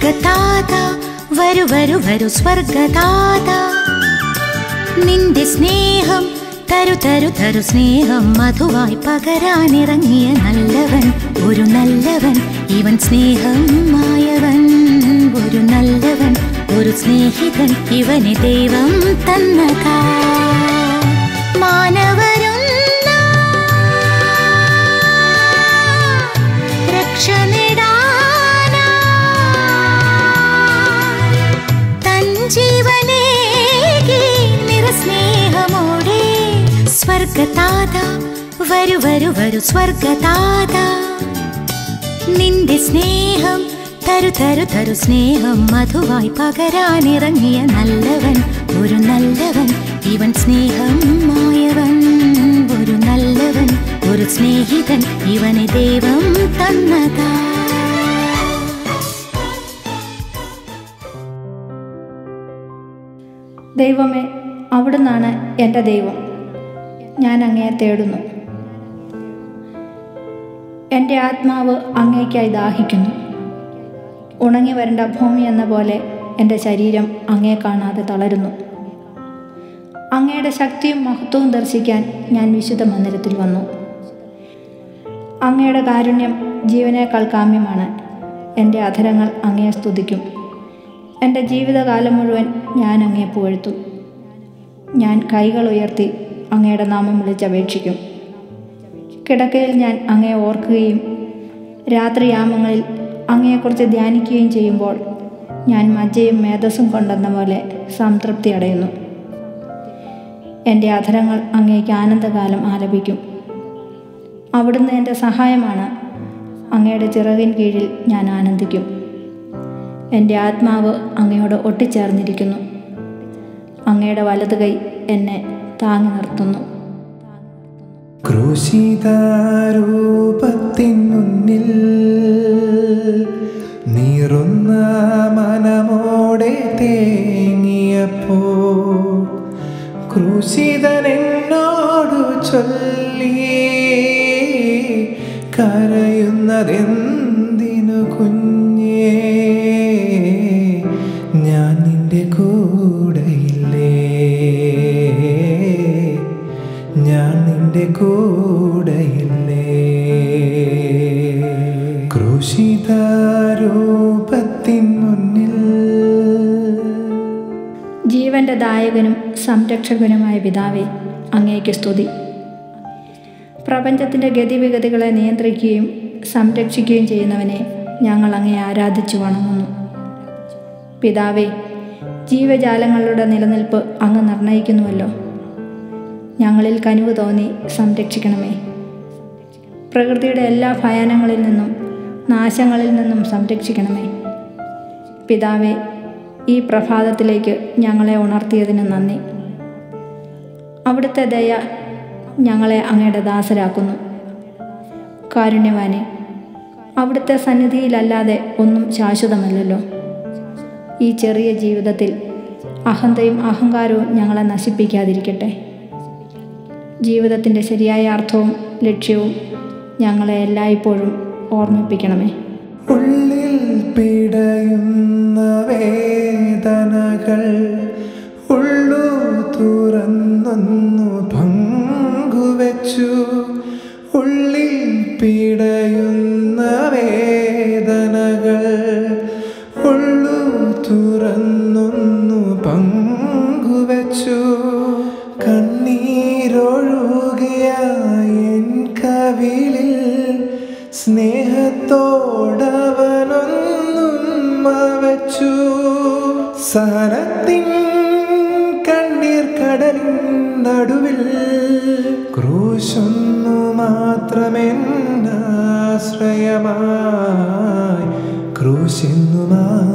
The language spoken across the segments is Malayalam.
സ്വർഗതാത വരു വരു വരു സ്വർഗതാത നിന്റെ സ്നേഹം തരു തരു തരു സ്നേഹം മധുവായി പകരാനിറങ്ങിയ നല്ലവൻ ഒരു നല്ലവൻ ഇവൻ സ്നേഹം മായവൻ ഒരു നല്ലവൻ ഒരു സ്നേഹിതൻ ഇവനെ ദൈവം തന്നതാ മാനവരുന്ന രക്ഷ നേടാനാ തൻ ജീവനേകി നിറസ്നേഹമോടെ സ്വർഗതാത വരു വരു വരു സ്വർഗതാത നിന്റെ സ്നേഹം തരു തരു തരു സ്നേഹം മധുവായി പകരാനിറങ്ങിയ നല്ലവൻ ഒരു നല്ലവൻ ഇവൻ സ്നേഹം മായവൻ ഒരു നല്ലവൻ ഒരു സ്നേഹിതൻ ഇവനെ ദൈവം തന്നതാ ദൈവമേ അവിടുന്നാണ് എൻ്റെ ദൈവം ഞാൻ അങ്ങയെ തേടുന്നു എൻ്റെ ആത്മാവ് അങ്ങേക്കായി ദാഹിക്കുന്നു ഉണങ്ങി വരേണ്ട ഭൂമി എന്ന പോലെ എൻ്റെ ശരീരം അങ്ങയെ കാണാതെ തളരുന്നു അങ്ങയുടെ ശക്തിയും മഹത്വവും ദർശിക്കാൻ ഞാൻ വിശുദ്ധ മന്ദിരത്തിൽ വന്നു അങ്ങയുടെ കാരുണ്യം ജീവനേക്കാൾ കാമ്യമാണ് എൻ്റെ അധരങ്ങൾ അങ്ങയെ സ്തുതിക്കും എൻ്റെ ജീവിതകാലം മുഴുവൻ ഞാൻ അങ്ങയെ പുകഴ്ത്തും ഞാൻ കൈകൾ ഉയർത്തി അങ്ങയുടെ നാമം വിളിച്ചപേക്ഷിക്കും കിടക്കയിൽ ഞാൻ അങ്ങയെ ഓർക്കുകയും രാത്രിയാമങ്ങളിൽ അങ്ങയെക്കുറിച്ച് ധ്യാനിക്കുകയും ചെയ്യുമ്പോൾ ഞാൻ മജ്ജയും മേധസ്സും കൊണ്ടെന്ന പോലെ സംതൃപ്തി അടയുന്നു എൻ്റെ അധരങ്ങൾ അങ്ങേക്ക് ആനന്ദകാലം ആലപിക്കും അവിടുന്ന് എൻ്റെ സഹായമാണ് അങ്ങയുടെ ചിറകിൻ കീഴിൽ ഞാൻ ആനന്ദിക്കും എൻ്റെ ആത്മാവ് അങ്ങയോട് ഒട്ടിച്ചേർന്നിരിക്കുന്നു അങ്ങയുടെ വലത് കൈ എന്നെ താങ്ങി നിർത്തുന്നു ക്രൂശിതാരൂപത്തിൻ മുന്നിൽ നീറുന്ന മനമോടെ തേങ്ങിയപ്പോ ക്രൂശിതൻ എന്നോടു ചൊല്ലി കരയുന്നതെന്തിനു കുഞ്ഞേ ഞാൻ നിന്റെ കൂടെയില്ലേ ഞാൻ നിന്റെ കൂടെയില്ലേ ക്രൂശിതാരൂപത്തിൻ മുന്നിൽ ജീവന്റെ ദായകനും സംരക്ഷകനുമായ പിതാവേ അങ്ങേക്ക് സ്തുതി പ്രപഞ്ചത്തിൻ്റെ ഗതിവിഗതികളെ നിയന്ത്രിക്കുകയും സംരക്ഷിക്കുകയും ചെയ്യുന്നവനെ ഞങ്ങൾ അങ്ങേ ആരാധിച്ചു വണങ്ങുന്നു പിതാവേ ജീവജാലങ്ങളുടെ നിലനിൽപ്പ് അങ്ങ് നിർണയിക്കുന്നുവല്ലോ ഞങ്ങളിൽ കനിവ് തോന്നി സംരക്ഷിക്കണമേ പ്രകൃതിയുടെ എല്ലാ ഭയാനങ്ങളിൽ നിന്നും നാശങ്ങളിൽ നിന്നും സംരക്ഷിക്കണമേ പിതാവേ ഈ പ്രഭാതത്തിലേക്ക് ഞങ്ങളെ ഉണർത്തിയതിന് നന്ദി അവിടുത്തെ ദയ ഞങ്ങളെ അങ്ങയുടെ ദാസരാക്കുന്നു കാരുണ്യവാനെ അവിടുത്തെ സന്നിധിയിലല്ലാതെ ഒന്നും ശാശ്വതമല്ലല്ലോ ഈ ചെറിയ ജീവിതത്തിൽ അഹന്തയും അഹങ്കാരവും ഞങ്ങളെ നശിപ്പിക്കാതിരിക്കട്ടെ ജീവിതത്തിൻ്റെ ശരിയായ അർത്ഥവും ലക്ഷ്യവും ഞങ്ങളെ എല്ലായ്പ്പോഴും ഓർമ്മിപ്പിക്കണമേ ഉള്ളിൽ പിടയുന്ന വേദനകൾ ഉള്ളു തുറന്നൊന്നു പങ്കുവച്ചു ഉള്ളിൽ പിടയുന്ന വേദനകൾ ഉള്ളു തുറന്നൊന്നു പങ്കുവച്ചു കണ്ണീരൊഴുകിയ എൻ കവിളിൽ സ്നേഹത്തോടവനൊന്നും വച്ചു സഹനത്തിൻ കണ്ണീർ കടലിൻ നടുവിൽ ക്രൂശൊന്നു മാത്രമെന്നാശ്രയമായി ക്രൂശെന്നും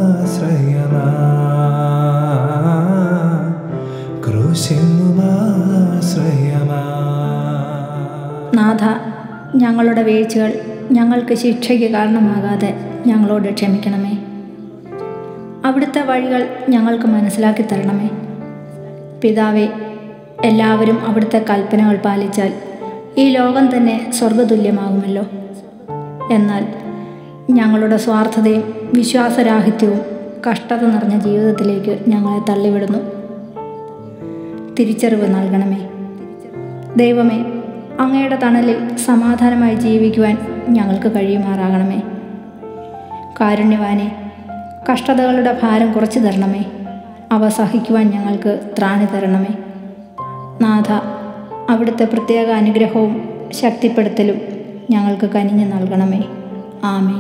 ആശ്രയമായി ക്രൂശെന്നും ആശ്രയമായി നാഥ ഞങ്ങളുടെ വീഴ്ചകൾ ഞങ്ങൾക്ക് ശിക്ഷയ്ക്ക് കാരണമാകാതെ ഞങ്ങളോട് ക്ഷമിക്കണമേ അവിടുത്തെ വഴികൾ ഞങ്ങൾക്ക് മനസ്സിലാക്കി തരണമേ പിതാവേ എല്ലാവരും അവിടുത്തെ കൽപ്പനകൾ പാലിച്ചാൽ ഈ ലോകം തന്നെ സ്വർഗതുല്യമാകുമല്ലോ എന്നാൽ ഞങ്ങളുടെ സ്വാർത്ഥതയും വിശ്വാസരാഹിത്യവും കഷ്ടത നിറഞ്ഞ ജീവിതത്തിലേക്ക് ഞങ്ങളെ തള്ളിവിടുന്നു തിരിച്ചറിവ് നൽകണമേ ദൈവമേ അങ്ങയുടെ തണലിൽ സമാധാനമായി ജീവിക്കുവാൻ ഞങ്ങൾക്ക് കഴിയുമാറാകണമേ കാരുണ്യവാനെ കഷ്ടതകളുടെ ഭാരം കുറച്ചു തരണമേ അവ സഹിക്കുവാൻ ഞങ്ങൾക്ക് ത്രാണി തരണമേ നാഥ അവിടുത്തെ പ്രത്യേക അനുഗ്രഹവും ശക്തിപ്പെടുത്തലും ഞങ്ങൾക്ക് കനിഞ്ഞു നൽകണമേ ആമേ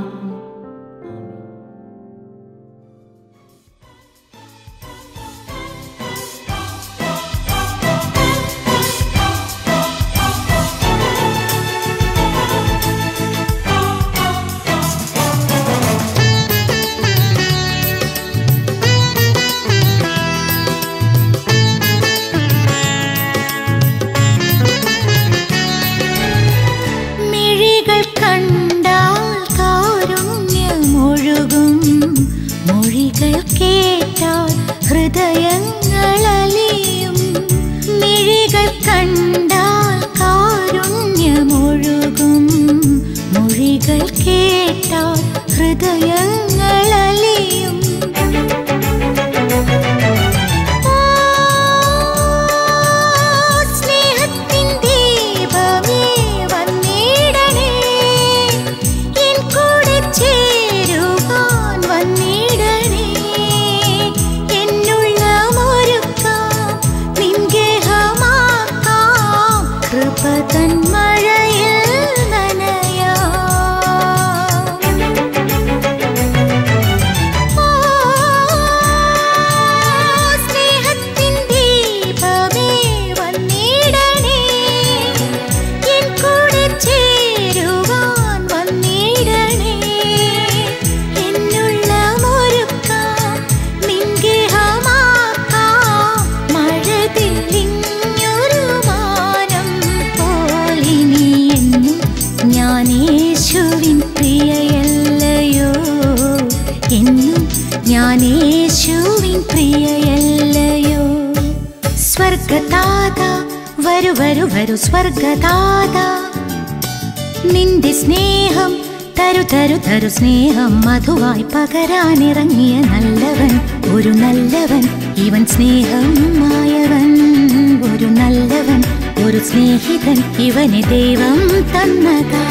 മിഴികൾ കണ്ടാൽ കാരുണ്യമൊഴുകും മൊഴികൾ കേട്ടാൽ ഹൃദയങ്ങൾ അലിയും മിഴികൾ കണ്ടാൽ കാരുണ്യമൊഴുകും മൊഴികൾ കേട്ടാൽ ഹൃദയങ്ങൾ അലിയും സ്നേഹത്തിൻ ദീപമേ വന്നിടണേ എൻ കൂടെ ചേരുവാൻ വന്നിടണേ എന്നുള്ളമൊരുക്കാം നിൻഗേഹമാക്കാം കൃപ തൻ മഴയിൽ നനയാം സ്നേഹത്തിൻ ദീപമേ വന്നിടണേ എൻ കൂടെ ചേരുവാൻ വന്നിടണേ എന്നുള്ള മുറുക്കാം നിൻഗേഹമാക്കാം മഴതില്ലിഞ്ഞൊരു മാനം പോലിനി എന്നും ഞാൻ യേശുവിൻ പ്രിയയല്ലയോ എന്നും ഞാൻ യേശുവിൻ പ്രിയയല്ലയോ സ്വർഗദാത വരു വരു വരു സ്വർഗദാത നിന്റെ സ്നേഹം തരു തരു തരു സ്നേഹം മധുവായി പകരാനിറങ്ങിയ നല്ലവൻ ഒരു നല്ലവൻ ഇവൻ സ്നേഹം മായവൻ ഒരു നല്ലവൻ ഒരു സ്നേഹിതൻ ഇവന് ദൈവം തന്നതാ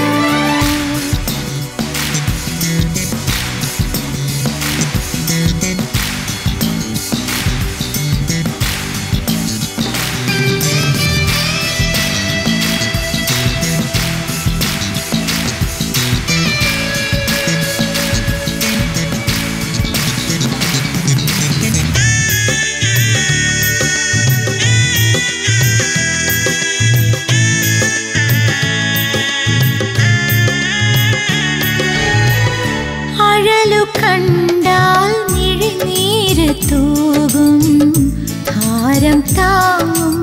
അഴലു കണ്ടാൽ മിഴിനീര് തൂകും ഭാരം താങ്ങും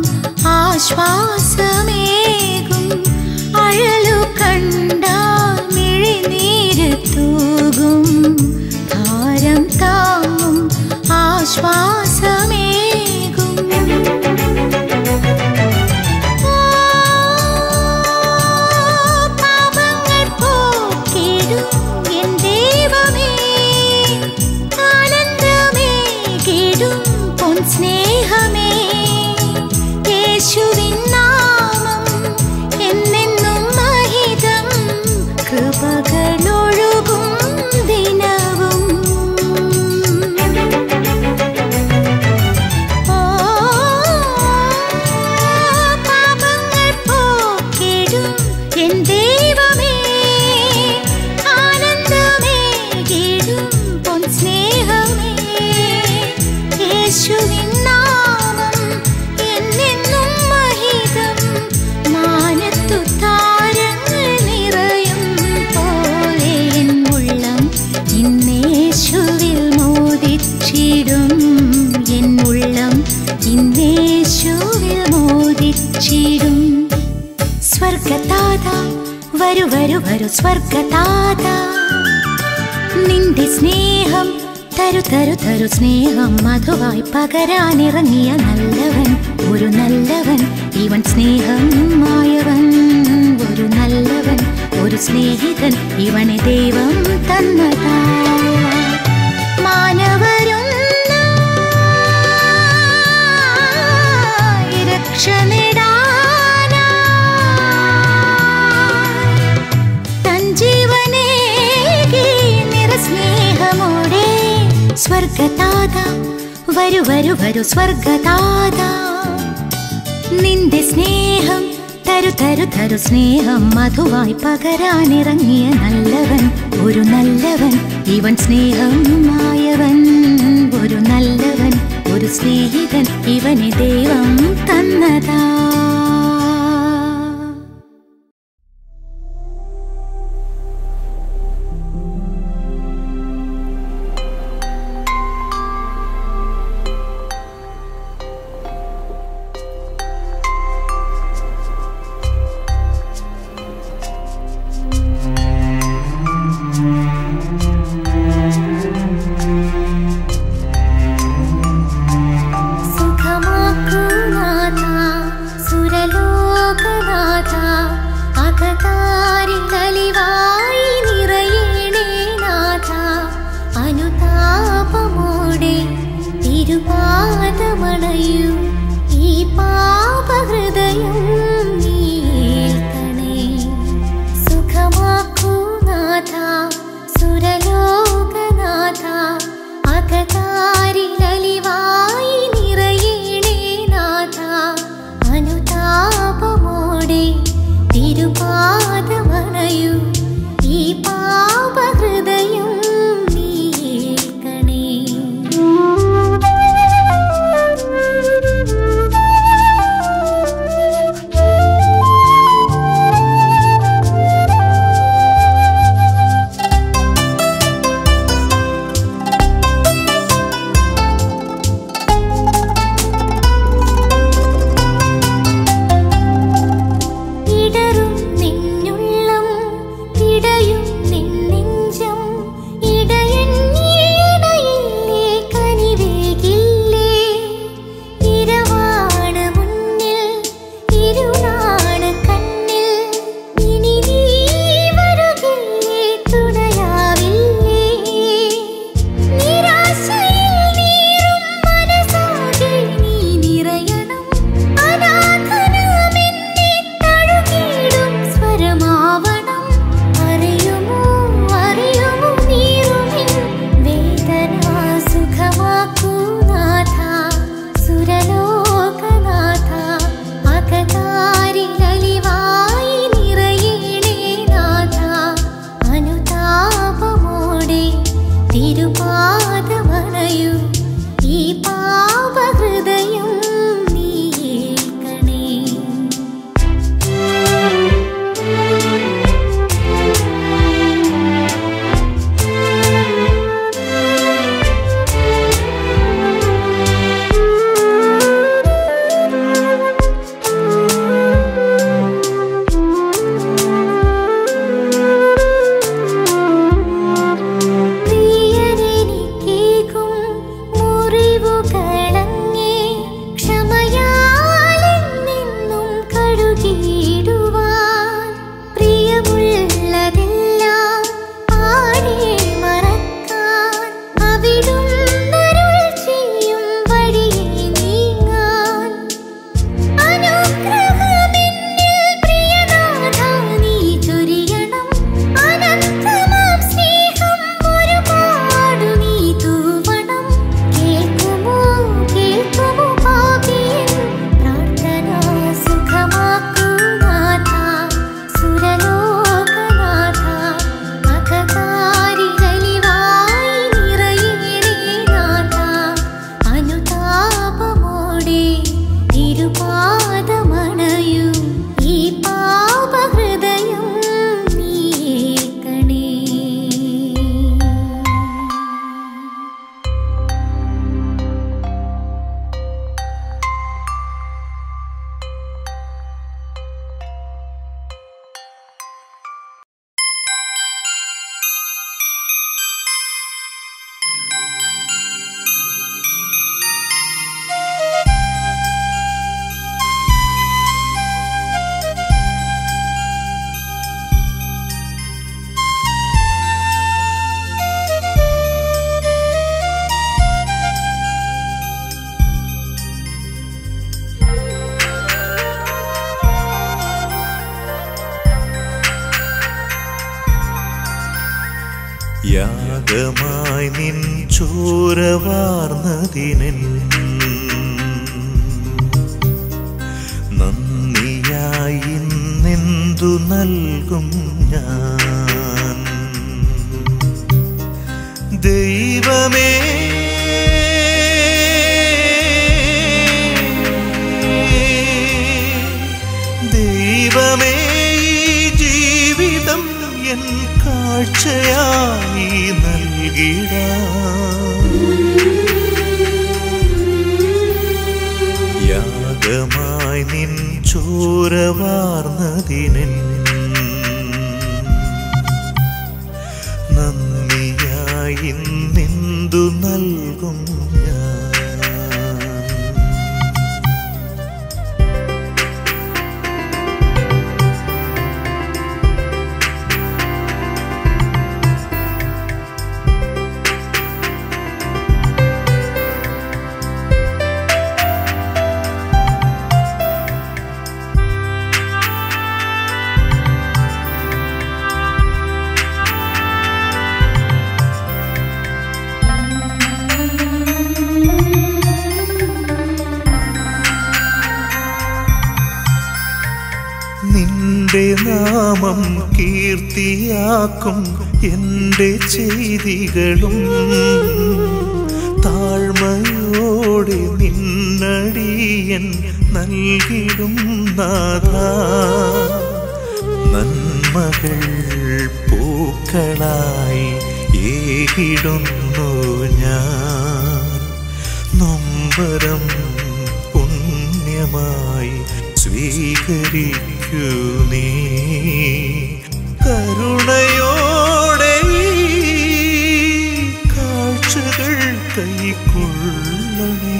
ആശ്വാസമേകും അഴലു കണ്ടാൽ മിഴിനീര് തൂകും ഭാരം താങ്ങും ആശ്വാസമേകും പാപങ്ങൾ പോക്കിടും എൻ ദൈവമേ ആനന്ദമേകിടും പൊൻ സ്നേഹമേ യേശുവിൻ നാമം എന്നെന്നും മഹിതം കൃപകളൊഴുകും ദിനവും പാപങ്ങൾ പോക്കിടും എൻ ദൈവമേ ആനന്ദമേകിടും പൊൻ സ്നേഹമേ യേശുവിൻ നാമം എന്നെന്നും മഹിതം മാനത്തു താരങ്ങൾ നിറയും പോലെ എൻ ഉള്ളം ഇന്നേശുവിൽ മോദിച്ചിടും എൻ ഉള്ളം ഇന്നേശുവിൽ മോദിച്ചിടും സ്വർഗതാത വരു വരു വരു സ്വർഗതാത നിന്റെ സ്നേഹം തരു തരു തരു സ്നേഹം മധുവായി പകരാനിറങ്ങിയ നല്ലവൻ ഒരു നല്ലവൻ ഇവൻ സ്നേഹം മായവൻ ഒരു നല്ലവൻ ഒരു സ്നേഹിതൻ ഇവനെ ദൈവം തന്നതാ മാനവരൊന്നായി രക്ഷ നേടാനായി തൻ ജീവനേകി നിറസ്നേഹമോടെ സ്വർഗതാത വരു വരു വരു സ്വർഗതാത നിന്റെ സ്നേഹം തരു തരു തരു സ്നേഹം മധുവായി പകരാനിറങ്ങിയ നല്ലവൻ ഒരു നല്ലവൻ ഇവൻ സ്നേഹം ആയവൻ ഒരു നല്ലവൻ ഒരു സ്നേഹിതൻ ഇവനെ ദൈവം തന്നതാ സുഖമാക്കുനാഥ യാഗമായി നിൻ ചോരവാർന്നതിനൻ നന്ദിയായി നിന്തു നൽകും ഞാൻ ദൈവമേ ദൈവമേ ഈ ജീവിതം എൻ കാഴ്ചയായി നൽകിടാം യാഗമായി നിൻ ചോരവാർന്നതിനൻ നന്ദിയായി നിന്തു നൽകും ഞാൻ നിന്റെ നാമം കീർത്തിയാക്കും എൻ്റെ ചെയ്തികളും താഴ്മയോടെ നിന്നടിയൻ നൽകിടും നാഥ നന്മകൾ പൂക്കളായി ഏകിടുന്നു ഞാൻ നൊമ്പരം പുണ്യമായി സ്വീകരിക്കൂ നീ കരുണയോടെ ഈ കാഴ്ചകൾ കൈക്കൊള്ളണേ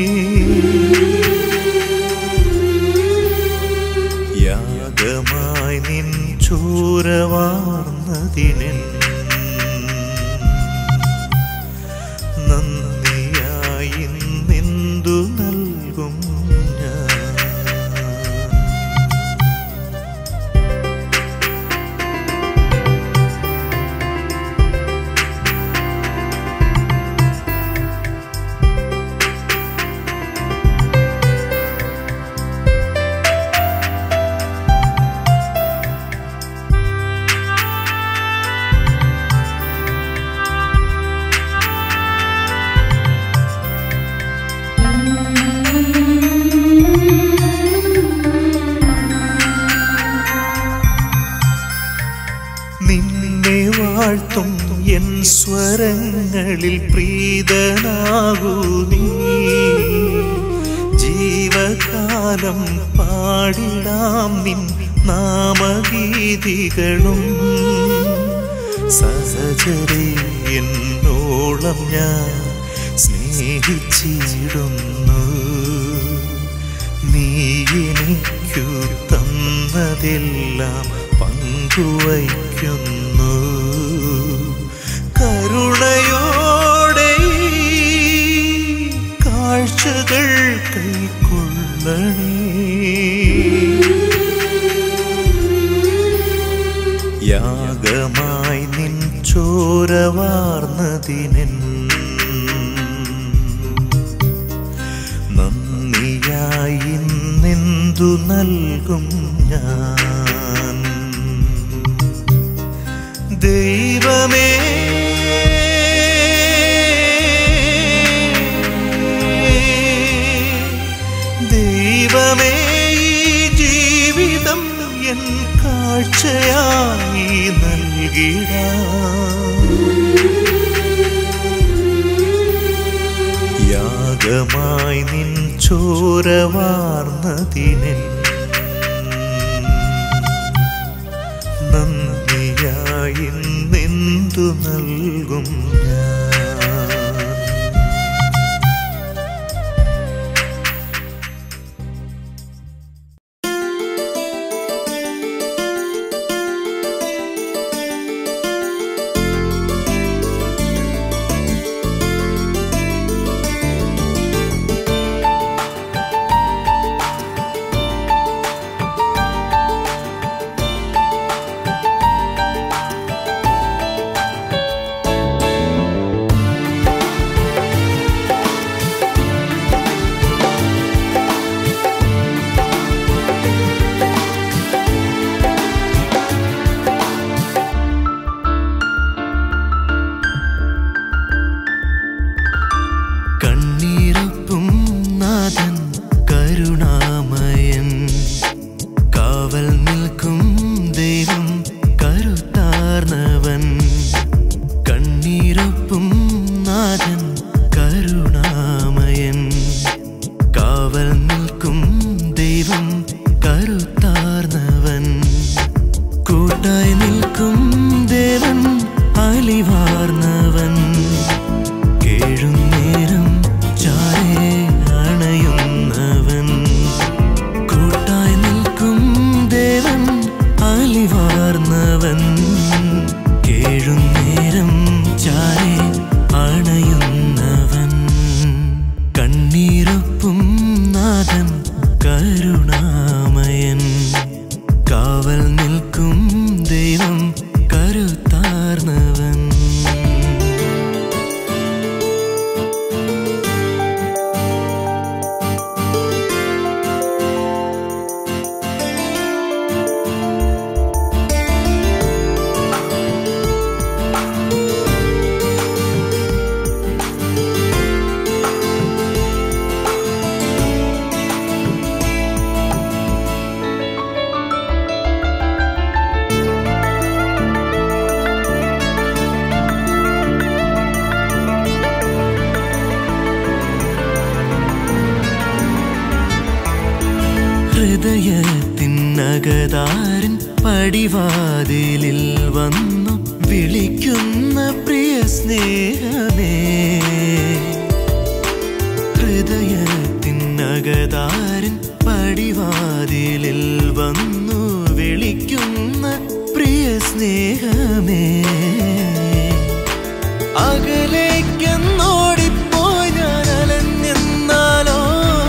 യാഗമായി നിൻ ചോരവാർന്നതിനൻ നന്ദിയായി നിന്തു നൽകും ഞാൻ നിന്നെ വാഴ്ത്തും എൻ സ്വരങ്ങളിൽ പ്രീതനാകൂ നീ ജീവകാലം പാടിടാം നിൻ നാമഗീതികളും സഹചരെ എന്നോളം ഞാൻ സ്നേഹിച്ചിടുന്നു നീ എനിക്കു തന്നതെല്ലാം പങ്കുവയ്ക്കുന്നു കരുണയോടെ ഈ കാഴ്ചകൾ കൈക്കൊള്ളണേ യാഗമായി നിൻ ചോരവാർന്നതിനൻ നന്ദിയായി നിന്തു നൽകും ഞാൻ ദൈവമേ ദൈവമേ ഈ ജീവിതം എൻ കാഴ്ചയായി നൽകിടാം യാഗമായി നിൻ ചോരവാർന്നതിനൻ നന്ദിയായി നിന്തു നൽകും ഞാൻ യേശുവേ കരുത്താർന്നവൻ കൂട്ടായി നിൽക്കും ദേവൻ അലിവാർന്നവൻ കേഴും നേരം ചാരേ അണയുന്നവൻ കൂട്ടായി നിൽക്കും ദേവൻ അലിവാർന്നവൻ കേഴും നേരം ചാരേ അണയുന്നവൻ കണ്ണീരൊപ്പും നാഥൻ കരുണാമയൻ കാവൽ നിൽക്കും ദൈവം കരുത്താർന്നവൻ ഹൃദയത്തിനകതാരൻ പടിവാതിലിൽ വന്നു വിളിക്കുന്ന പ്രിയ സ്നേഹമേ ഹൃദയത്തിനകതാരൻ പടിവാതിലിൽ വന്നു വിളിക്കുന്ന പ്രിയ സ്നേഹമേ അകലേക്കെന്നോടിപ്പോയി ഞാൻ അലഞ്ഞെന്നാലോ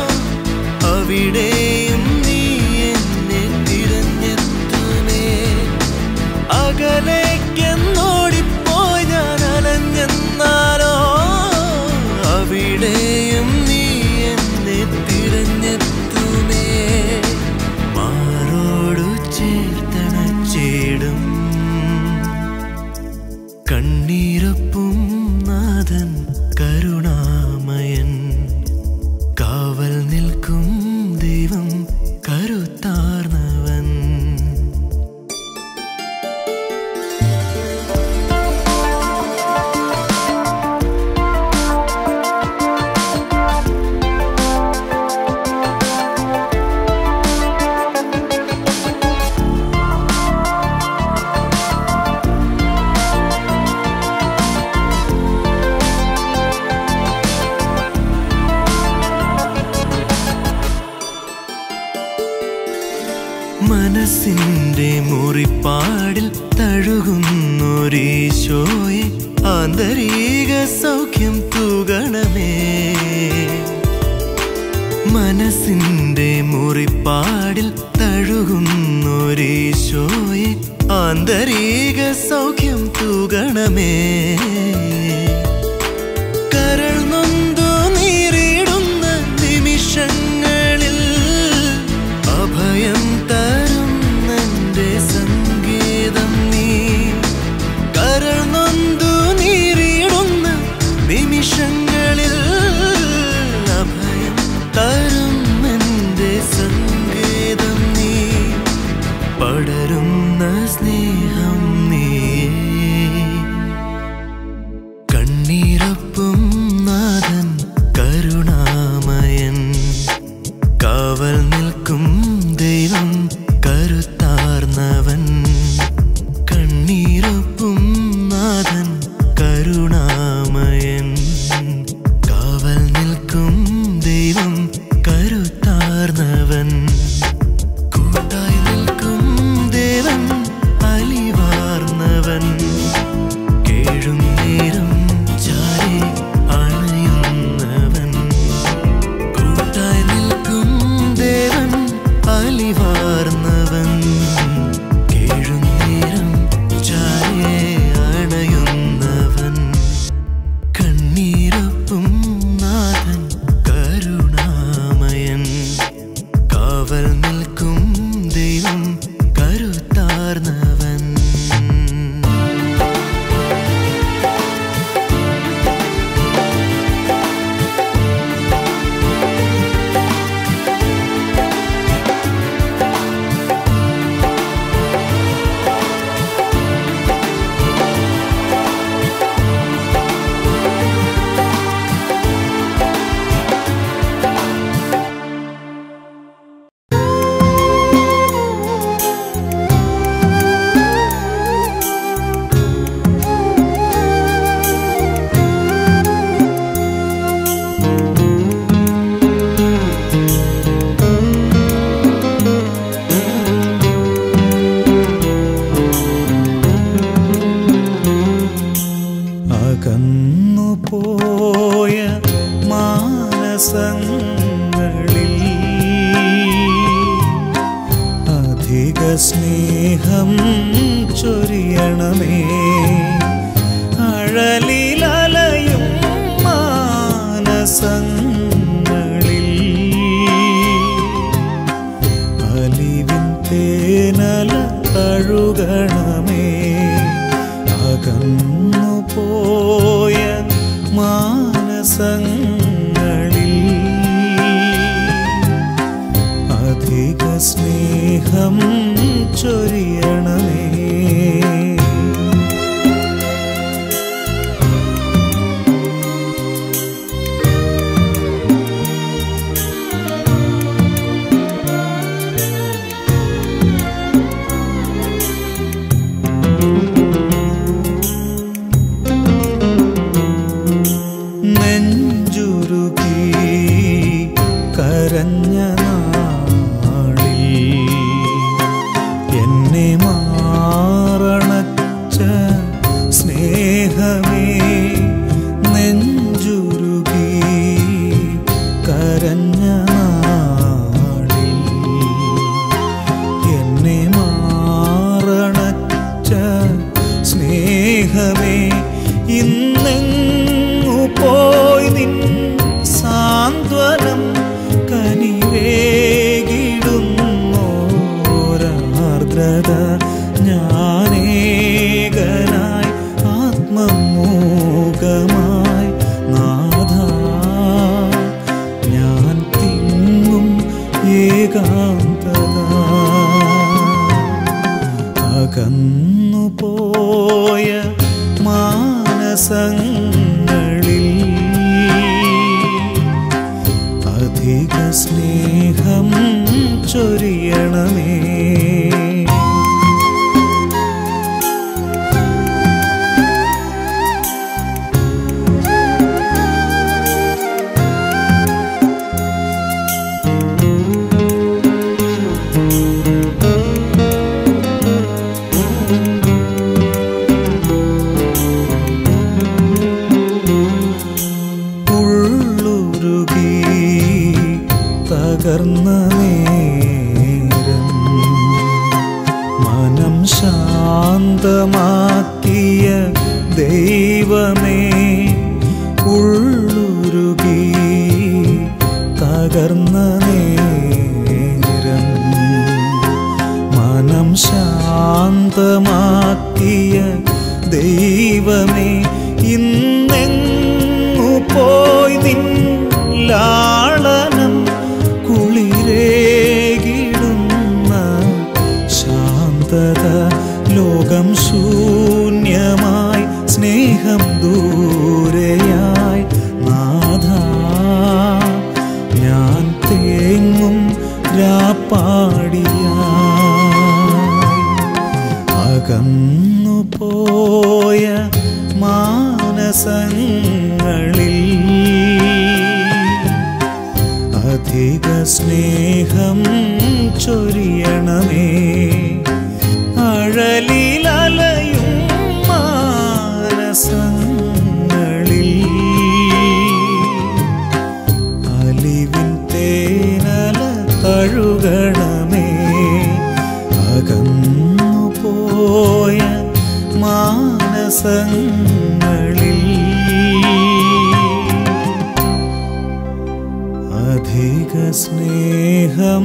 അവിടെയും നീ എന്നെ തിരഞ്ഞെത്തുമേ അകലേക്കെന്നോടിപ്പോയി ഞാൻ അലഞ്ഞെന്നാലോ അവിടെയും നീ എന്നെ തിരഞ്ഞെത്തുമേ മാറോടു ചേർത്തണച്ചേടും കണ്ണീരൊപ്പും നാഥൻ കരുണാമയൻ കാവൽ നിൽക്കും ദൈവം കരുത്താർന്നവൻ മനസ്സിന്റെ മുറിപ്പാടിൽ തഴുകുന്നൊരീശോയെ ആന്തരിക സൗഖ്യം തൂകണമേ മനസ്സിന്റെ മുറിപ്പാടിൽ തഴുകുന്നൊരീശോയെ ആന്തരിക സൗഖ്യം തൂകണമേ കരൾ നൊന്തു നീറിടുന്ന നിമിഷങ്ങളിൽ അഭയം തരും എന്റെ സംഗീതം നീ കരൾ നൊന്തു നീറിടുന്ന നിമിഷങ്ങളിൽ അഭയം തരും എന്റെ സംഗീതം നീ പടരുന്ന സ്നേഹം നീയേ കണ്ണീരൊപ്പും നാഥൻ കരുണാമയൻ കാവൽ നിൽക്കും ദൈവം കരുത്താർന്നവൻ കണ്ണീരൊപ്പും നാഥൻ കരുണാമയൻ കാവൽ നിൽക്കും ദൈവം കരുത്താർന്നവൻ കൂട്ടായി നിൽക്കും ദേവൻ അലിവാർന്നവൻ കേഴും നേരം ചാരി അണയുന്നവൻ കൂട്ടായി നിൽക്കും ദേവൻ അലിവാർന്നവൻ അധിക സ്നേഹം ചൊരിയണമേ അഴലിലലയും മാനസങ്ങളിൽ അലിവിൻ തേനല തഴുകണമേ അകന്നു പോയ മാനസങ്ങളിൽ അധിക സ്നേഹം ചൊരിയണമേ നെഞ്ചുരുകി കരഞ്ഞ നാളിൽ എന്നെ മാറണച്ച സ്നേഹമേ നെഞ്ചുരുകി കരഞ്ഞ നാളിൽ എന്നെ മാറണച്ച സ്നേഹമേ ഇന്നെങ്ങു പോയി നിൻ സാന്ത്വനം കനിവേകിടുന്നോരാർദ്രത ഞാനേകനായി ആത്മമൂകമായി നാഥ ഞാൻ തിങ്ങും ഏകാന്തത അകന്നു പോയ മാനസങ്ങളിൽ അധിക സ്നേഹം ചൊരിയണമേ ഉള്ളുരുകി തകർന്ന നേരം മനം ശാന്തമാക്കിയ ദൈവമേ ഉള്ളുരുകി തകർന്ന നേരം മനം ശാന്തമാക്കിയ ദൈവമേ ഇന്നെങ്ങു പോയി നിൻ ലാളനം കുളിരേകിടുന്ന ശാന്തത ലോകം ശൂന്യമായി സ്നേഹം ദൂരെയായി നാഥ ഞാൻ തേങ്ങും രാപ്പാടിയായി അകന്നു പോയ മാനസങ്ങളിൽ അധിക സ്നേഹം ചൊരിയണമേ അഴലിലലയും മാനസങ്ങളിൽ അലിവിൻ തേനല തഴുകണമേ അകന്നു പോയ മാനസങ്ങളിൽ അധിക സ്നേഹം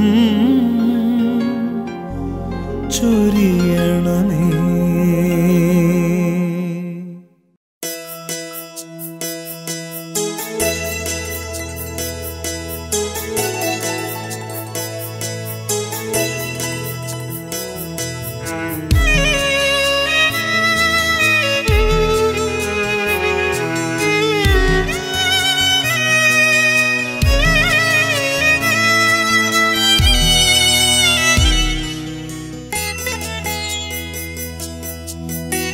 ചൊരിയണമേ Thank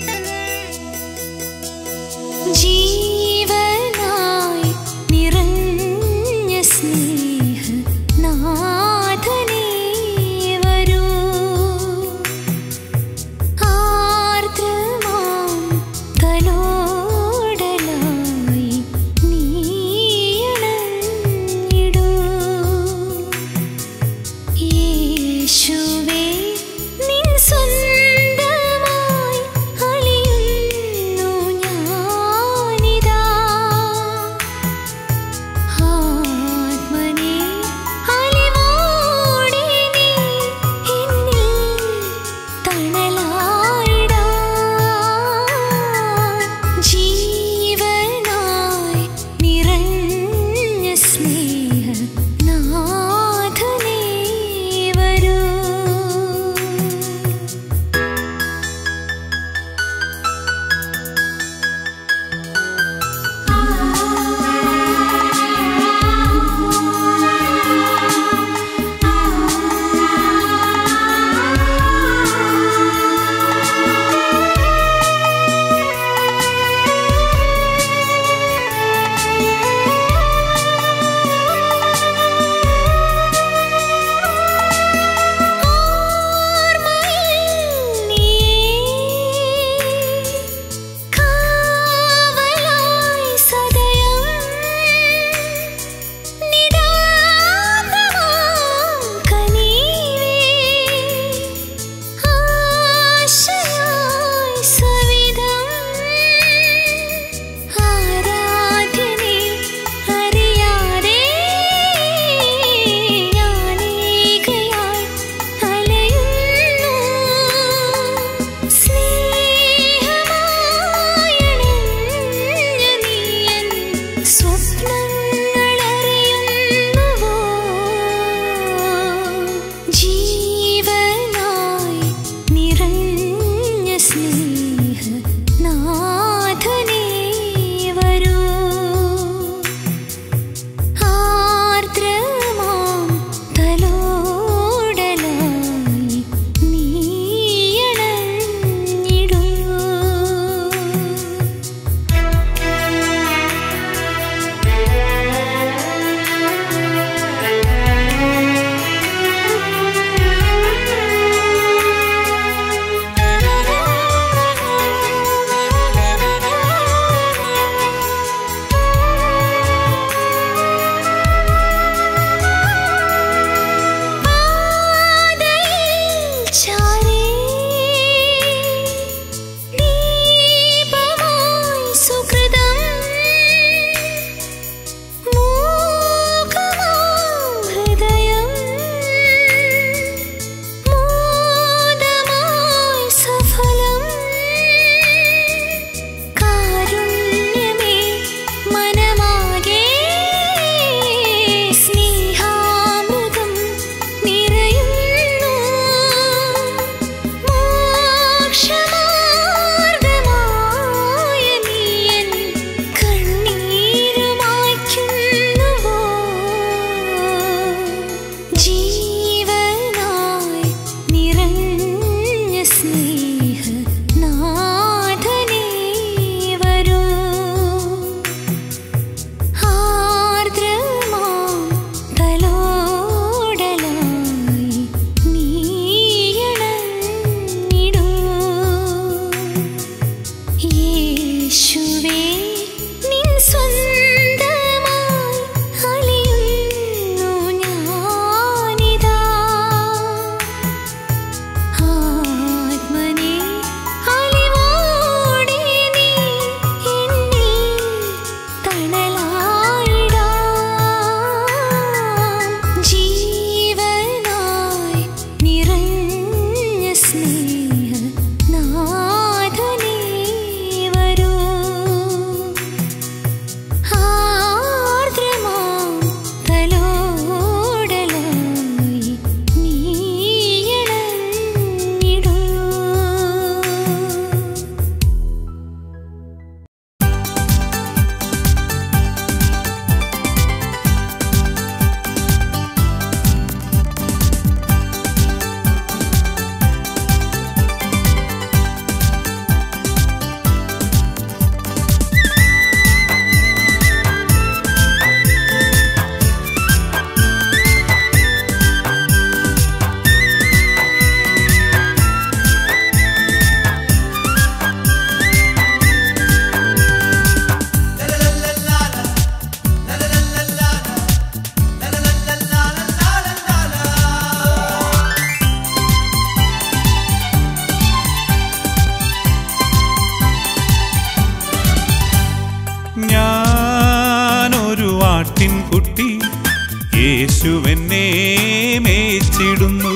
യേശുവെന്നെ മേച്ചിടുന്നു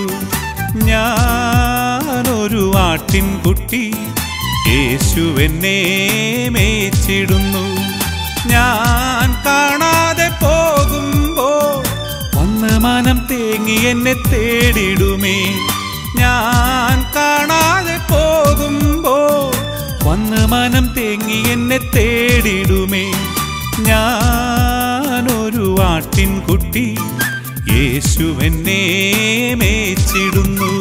ഞാനൊരു ആട്ടിൻകുട്ടി യേശുവെന്നെ മേച്ചിടുന്നു ഞാൻ കാണാതെ പോകുമ്പോ വന്ന് മനം തേങ്ങി എന്നെ തേടിടുമേ ഞാൻ കാണാതെ പോകുമ്പോ വന്ന് മനം തേങ്ങി എന്നെ തേടിടുമേ ഞാനൊരു ആട്ടിൻകുട്ടി യേശുവെന്നെ മേച്ചിടുന്നു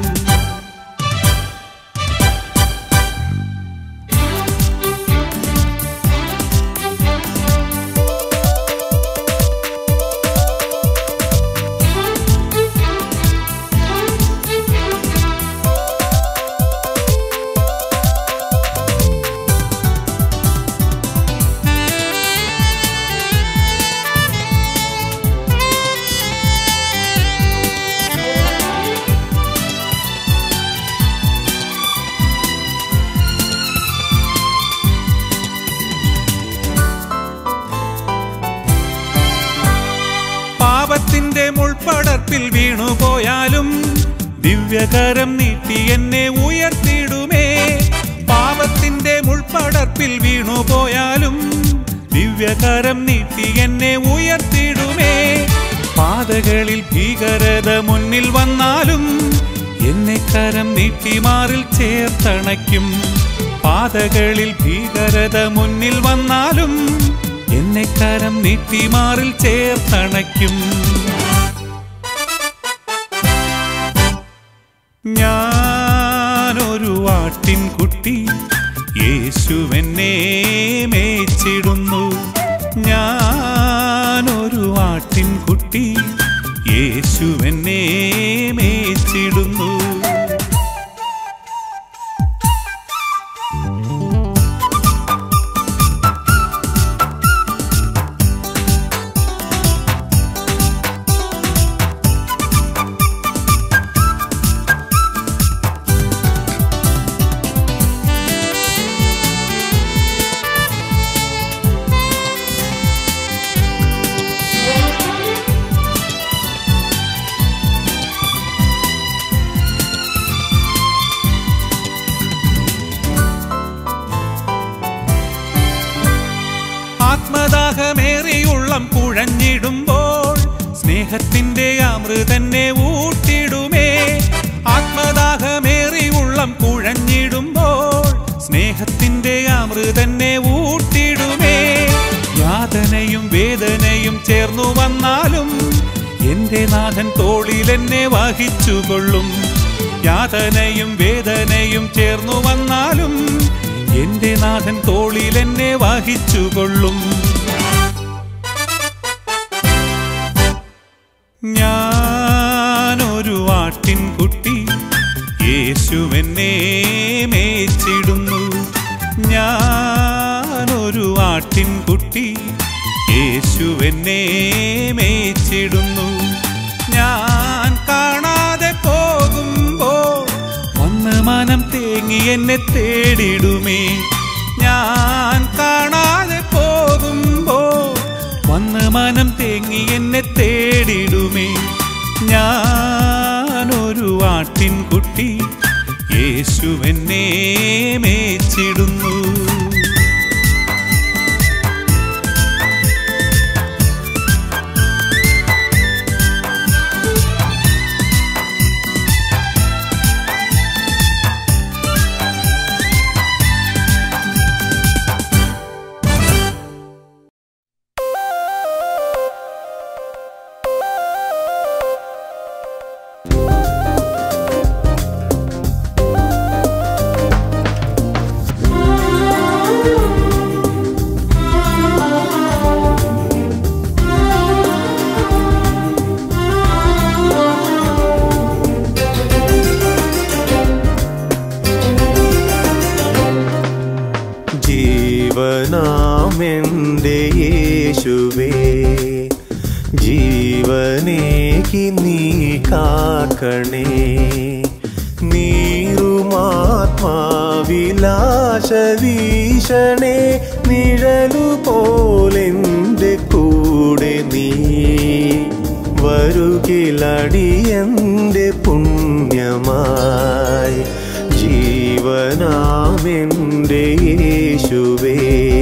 പാപത്തിന്റെ മുൾപ്പടർപ്പിൽ വീണുപോയാലും ദിവ്യകരം നീട്ടി എന്നെ ഉയർത്തിടുമേ പാപത്തിന്റെ മുൾപ്പടർപ്പിൽ വീണുപോയാലും ദിവ്യകരം നീട്ടി എന്നെ ഉയർത്തിടുമേ പാതകളിൽ ഭീകരത മുന്നിൽ വന്നാലും എന്നെ കരം നീട്ടി മാറിൽ ചേർത്തണയ്ക്കും പാതകളിൽ ഭീകരത മുന്നിൽ വന്നാലും എന്നെ കരം നീട്ടി മാറിൽ ചേർത്തണയ്ക്കും ഞാനൊരു ആട്ടിൻകുട്ടി യേശുവെന്നെ മേച്ചിടുന്നു ഞാനൊരു ആട്ടിൻകുട്ടി യേശുവെന്നെ മേച്ചിടുന്നു ആത്മദാഹമേറിയുള്ളം കുഴഞ്ഞിടുമ്പോൾ സ്നേഹത്തിന്റെ അമൃതന്നെ ഊട്ടിടുമേ ആത്മദാഹമേറിയുള്ളം കുഴഞ്ഞിടുമ്പോൾ സ്നേഹത്തിന്റെ അമൃതന്നെ ഊട്ടിടുമേ യാതനയും വേദനയും ചേർന്നു വന്നാലും എന്റെ നാഥൻ തോളിൽ എന്നെ വഹിച്ചുകൊള്ളും യാതനയും വേദനയും ചേർന്നു വന്നാലും എന്റെ നാഥൻ തോളിൽ എന്നെ വഹിച്ചുകൊള്ളും ഞാനൊരു ആട്ടിൻകുട്ടി യേശുവെന്നെ മേച്ചിടുന്നു ഞാനൊരു ആട്ടിൻകുട്ടി യേശുവെന്നെ മേച്ചിടുന്നു ഞാൻ കാണാതെ പോകുമ്പോ വന്ന് മനം തേങ്ങി എന്നെ തേടിടുമേ ഞാൻ കാണാതെ പോകുമ്പോ വന്ന് മനം തേങ്ങി എന്നെ തേടിടുമേ ഞാനൊരു ആട്ടിൻകുട്ടി യേശുവെന്നെ മേച്ചിടുന്നു ജീവനാമെൻ്റെ യേശുവേ ജീവനേക്ക് നീ കാക്കണേ നീറുമാത്മാവിലാശ വീശണേ നിഴലു പോലെൻ്റെ കൂടെ നീ വരുകിലടിയന്റെ പുണ്യമായി ജീവനാമെൻ്റെ യേശുവേ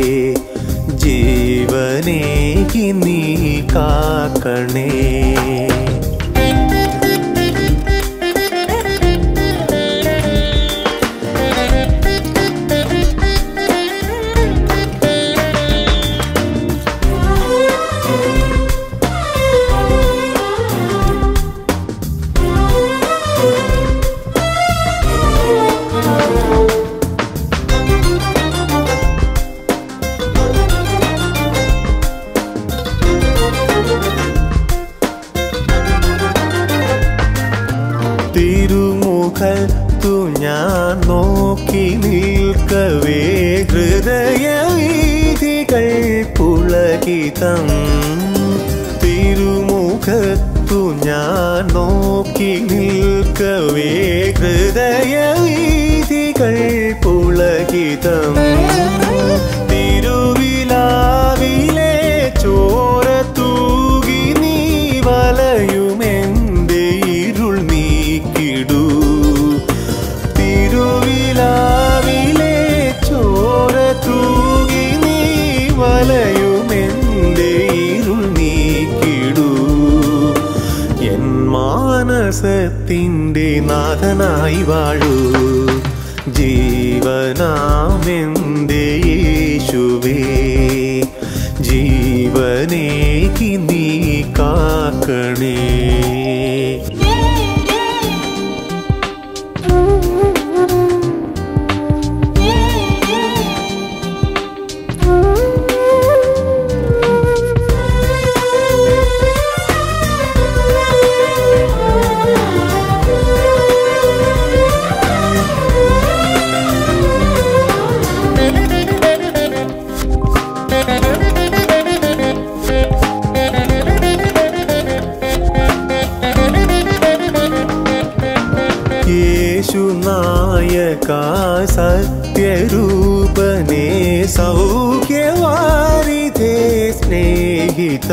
ജീവനേക്ക് നീ കാക്കണേ തിരുമുഖത്തു ഞാൻ നോക്കി നിൽക്കവേ ഹൃദയവീതികൾ പുളകിതം തിരുമുഖത്തു ഞാൻ നോക്കി നിൽക്കവേ ഹൃദയവീതികൾ പുളകിതം തിരുവിലാവിലെ ചോര തൂകി നീ വലയുമെന്റെ ഇരുൾ നീക്കിടൂ തിരുവിലാവിലെ ചോര തൂകി നീ വലയുമെന്റെ ഇരുൾ നീക്കിടൂ എൻ മാനസത്തിൻ്റെ നാഥനായി വാഴൂ ജീവനാമെന്റെ യേശുവേ ജീവനേക്ക് നീ കാക്കണേ യേശു നായക സത്യരൂപനെ സൗഖ്യവാരിധേ സ്നേഹിത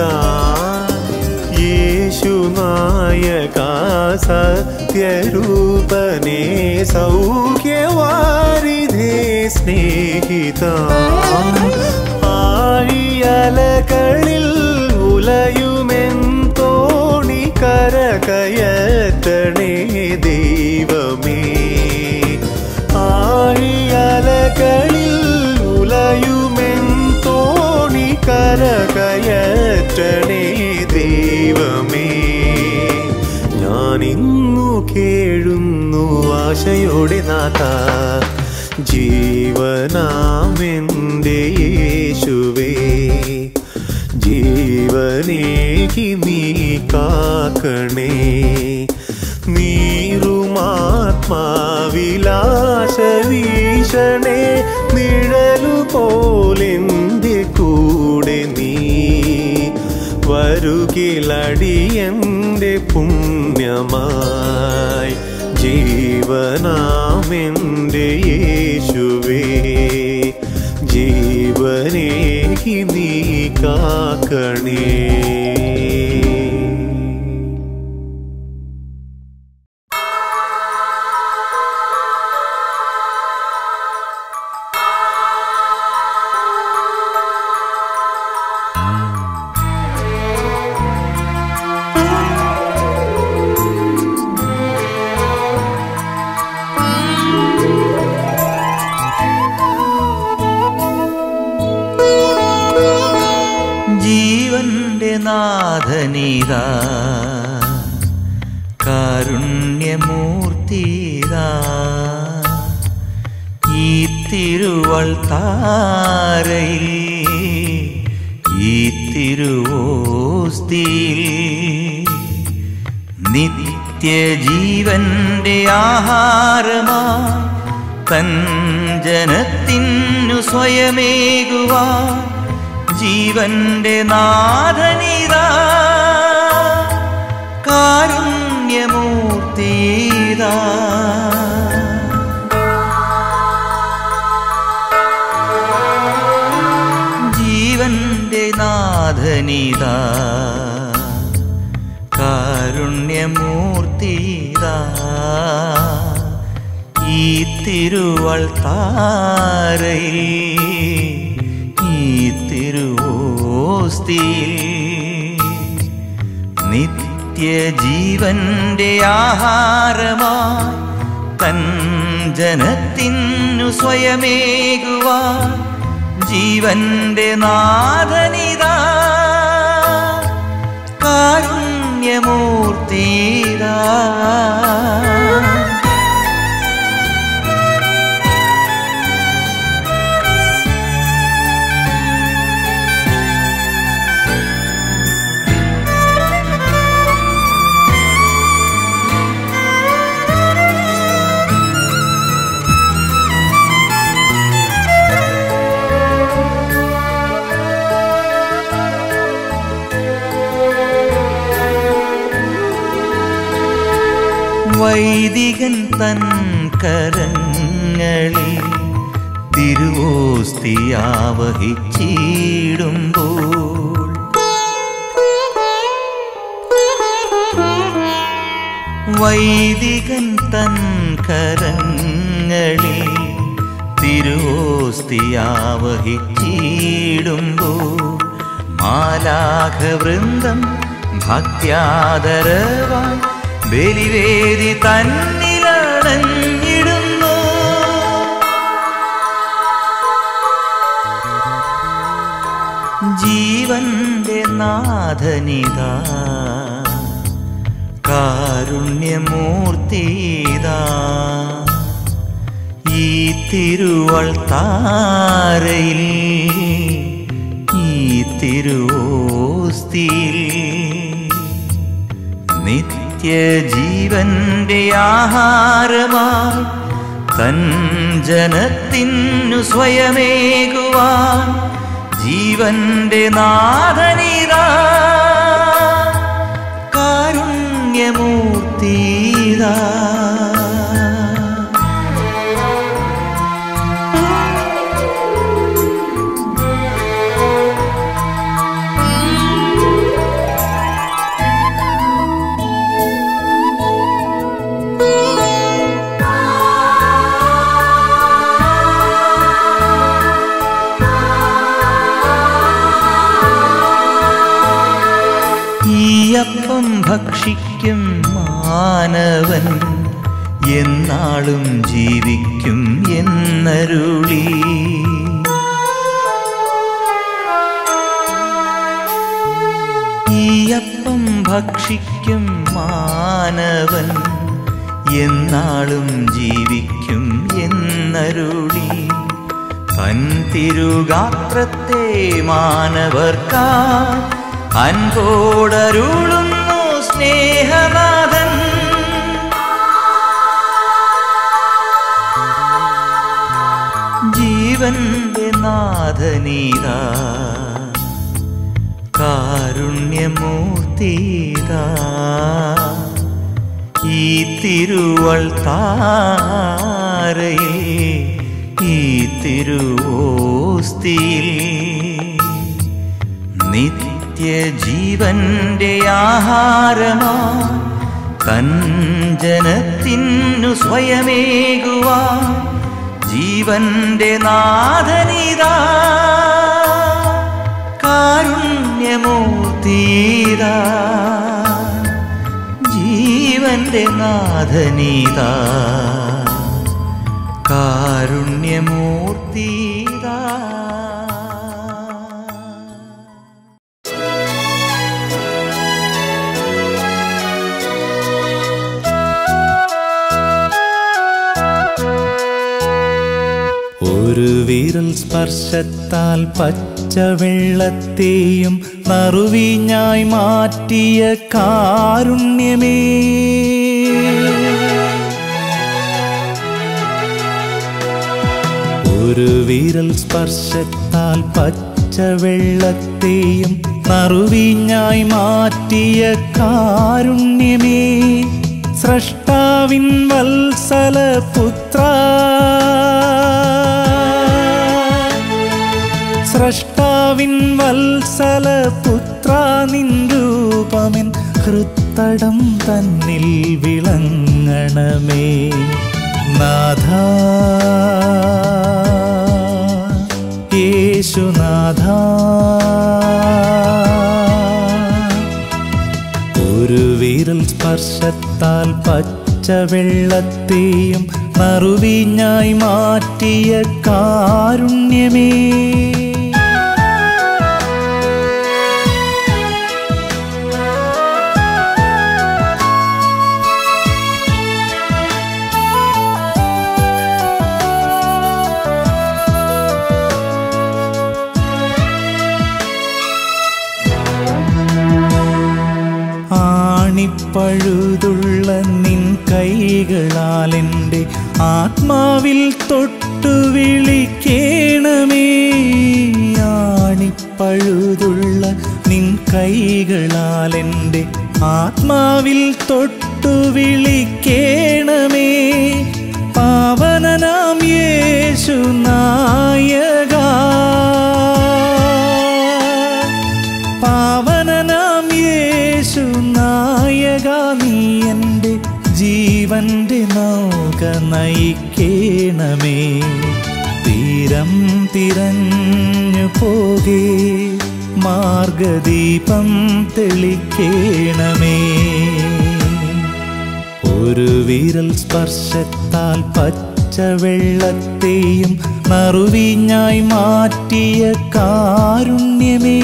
യേശു നായക സത്യരൂപനെ സൗഖ്യവാരിധേ സ്നേഹിത ആഴിയലകളിൽ ഉലയുമെൻ തോണി കരകയറ്റണേ ദൈവമേ ആഴിയലകളിൽ ഉലയുമെൻ തോണി കരകയറ്റണേ ദൈവമേ ഞാനിന്നു കേഴുന്നു ആശയോടെ നാഥ ജീവനാമെൻ്റെ യേശുവേ ജീവനേക്ക് നീ കാക്കണേ നീറുമാത്മാവിലാശ വീശണേ നിഴലു പോലെന്റെ കൂടെ നീ വരുകിലടിയന്റെ പുണ്യമായി ജീവനാമെന്റെ യേശുവേ ജീവനേക്ക് നീ കാക്കണേ ജീവന്റെ നാഥനീതാ കാരുണ്യമൂർത്തിതാ ഈ തിരുവൾ താരയിൽ ഈ തിരുവോസ്തിയിൽ നിത്യജീവന്റെ ആഹാരമാ തൻ ജനത്തിനു സ്വയമേകുവാ ജീവന്റെ നാഥനിതാ കാരുണ്യമൂർത്തിതാ ജീവന്റെ നാഥനിതാ തിരുവൾ താരയിൽ ഈ തിരുവോസ്തിയിൽ നിത്യജീവന്റെ ആഹാരമായി തൻ ജനത്തിനു സ്വയമേകുവാൻ ജീവന്റെ നാഥനിതാ കാരുണ്യമൂർത്തിതാ വൈദികൻ തൻ കരങ്ങളിൽ തിരുവോസ്തിയാവഹിച്ചിടുമ്പോൾ വൈദികൻ തൻ കരങ്ങളിൽ തിരുവോസ്തിയാവഹിച്ചിടുമ്പോൾ മാലാഘവൃന്ദം ഭക്ത്യാദരവായി ബലിവേദി തന്നിലണഞ്ഞിടുന്നു ജീവന്റെ നാഥനിതാ കാരുണ്യമൂർത്തിതാ ഈ തിരുവൾ താരയിൽ ഈ തിരുവോസ്തിയിൽ നിത്യജീവന്റെ ആഹാരമായി തൻ ജനത്തിനു സ്വയമേകുവാൻ ജീവന്റെ നാഥനിതാ കാരുണ്യമൂർത്തിതാ ഈയപ്പം ഭക്ഷിക്കും മാനവൻ എന്നാളും ജീവിക്കും എന്നരുളി ഈയപ്പം ഭക്ഷിക്കും മാനവൻ എന്നാളും ജീവിക്കും എന്നരുളി തൻ തിരുഗാത്രത്തെ മാനവർക്കാ അൻപോടരുളുന്നു സ്നേഹനാഥൻ ജീവന്റെ നാഥനീതാ കാരുണ്യമൂർത്തിതാ ഈ തിരുവൾ താരയിൽ ഈ തിരുവോസ്തിയിൽ നിത്യജീവന്റെ ആഹാരമാ തൻ ജനത്തിനു സ്വയമേകുവാൻ ജീവന്റെ നാഥനിതാ കാരുണ്യമൂർത്തിതാ ജീവന്റെ നാഥനീതാ കാരുണ്യമൂർത്തിതാ ഒരു വിരൽ സ്പർശത്താൽ പച്ചവെള്ളത്തെയും നറുവിഞ്ഞായി മാറ്റിയ കാരുണ്യമേ ഒരു വിരൽ സ്പർശത്താൽ പച്ചവെള്ളത്തെയും നറുവിഞ്ഞായി മാറ്റിയ കാരുണ്യമേ സ്രഷ്ടാവിൻ വത്സല പുത്ര സ്രഷ്ടാവിൻ വത്സല പുത്ര നിൻ രൂപമെൻ ഹൃത്തടം തന്നിൽ വിളങ്ങണമേ നാഥ യേശുനാഥ ഒരു വിരൽ സ്പർശത്താൽ പച്ചവെള്ളത്തെയും നറുവിഞ്ഞായി മാറ്റിയ കാരുണ്യമേ ആണിപ്പഴുതുള്ള നിൻ കൈകളാൽ എൻ്റെ ആത്മാവിൽ തൊട്ടു വിളിക്കേണമേ ആണിപ്പഴുതുള്ള നിൻ കൈകളാൽ എൻ്റെ ആത്മാവിൽ തൊട്ടു വിളിക്കേണമേ പാവനനാം യേശു നായക പാവനനാം യേശു നായക നീ എൻ്റെ ജീവന്റെ നൗക നയിക്കേണമേ തീരം തിരഞ്ഞു പോകേ മാർഗദീപം തെളിക്കേണമേ ഒരു വിരൽ സ്പർശത്താൽ പച്ചവെള്ളത്തെയും നറുവിഞ്ഞായി മാറ്റിയ കാരുണ്യമേ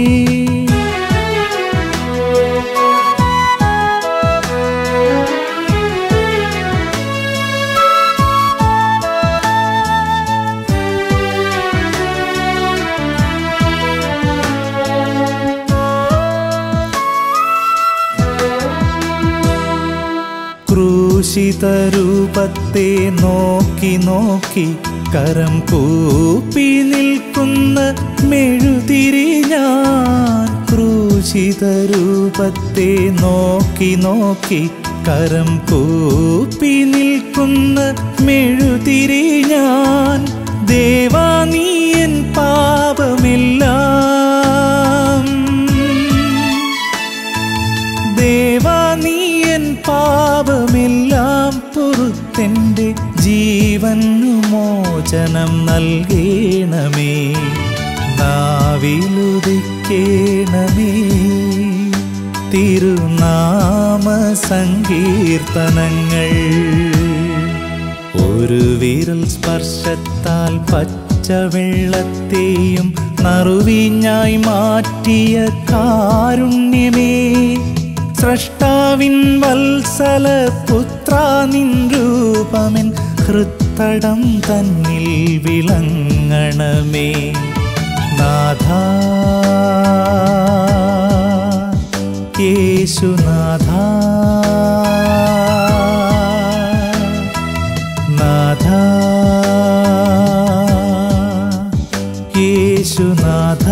ക്രൂശിത രൂപത്തെ നോക്കി നോക്കി കരം കൂപ്പി നിൽക്കുന്ന മെഴുതിരി ഞാൻ ക്രൂശിത രൂപത്തെ നോക്കി നോക്കി കരം കൂപ്പി നിൽക്കുന്ന മെഴുതിരി ഞാൻ ദേവാ നീ എൻ പാപമെല്ലാം ദേവാ നീ എൻ പാപമെല്ലാം പുറത്തെൻ്റെ ജീവനു മോചനം നൽകേണമേ നാവിലുദിക്കേണമേ തിരുനാമ സങ്കീർത്തനങ്ങൾ ഒരു വിരൽ സ്പർശത്താൽ പച്ചവെള്ളത്തെയും നറുവിഞ്ഞായി മാറ്റിയ കാരുണ്യമേ സ്രഷ്ടാവിൻ വത്സല പുത്ര നിൻ രൂപമെൻ ഹൃത്തടം തന്നിൽ വിളങ്ങണമേ നാഥ യേശുനാഥ നാഥ യേശുനാഥ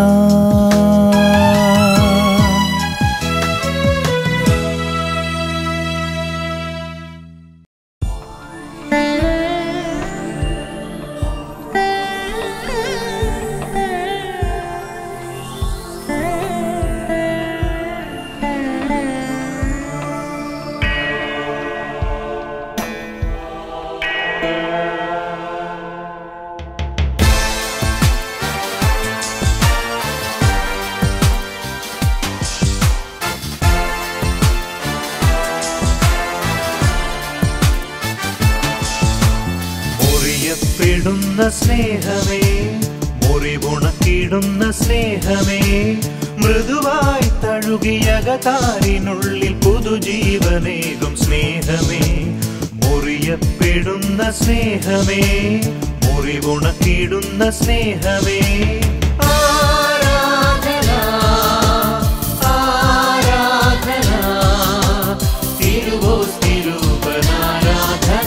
മുറിയപ്പെടുന്ന സ്നേഹമേ മുറിവുണക്കിടുന്ന സ്നേഹമേ മൃദുവായി തഴുകിയകതാരിനുള്ളിൽ പുതുജീവനേകും സ്നേഹമേ മുറിയപ്പെടുന്ന സ്നേഹമേ മുറിവുണക്കിടുന്ന സ്നേഹമേ ആരാധന ആരാധന തിരുവോസ് തിരുവനാരാധന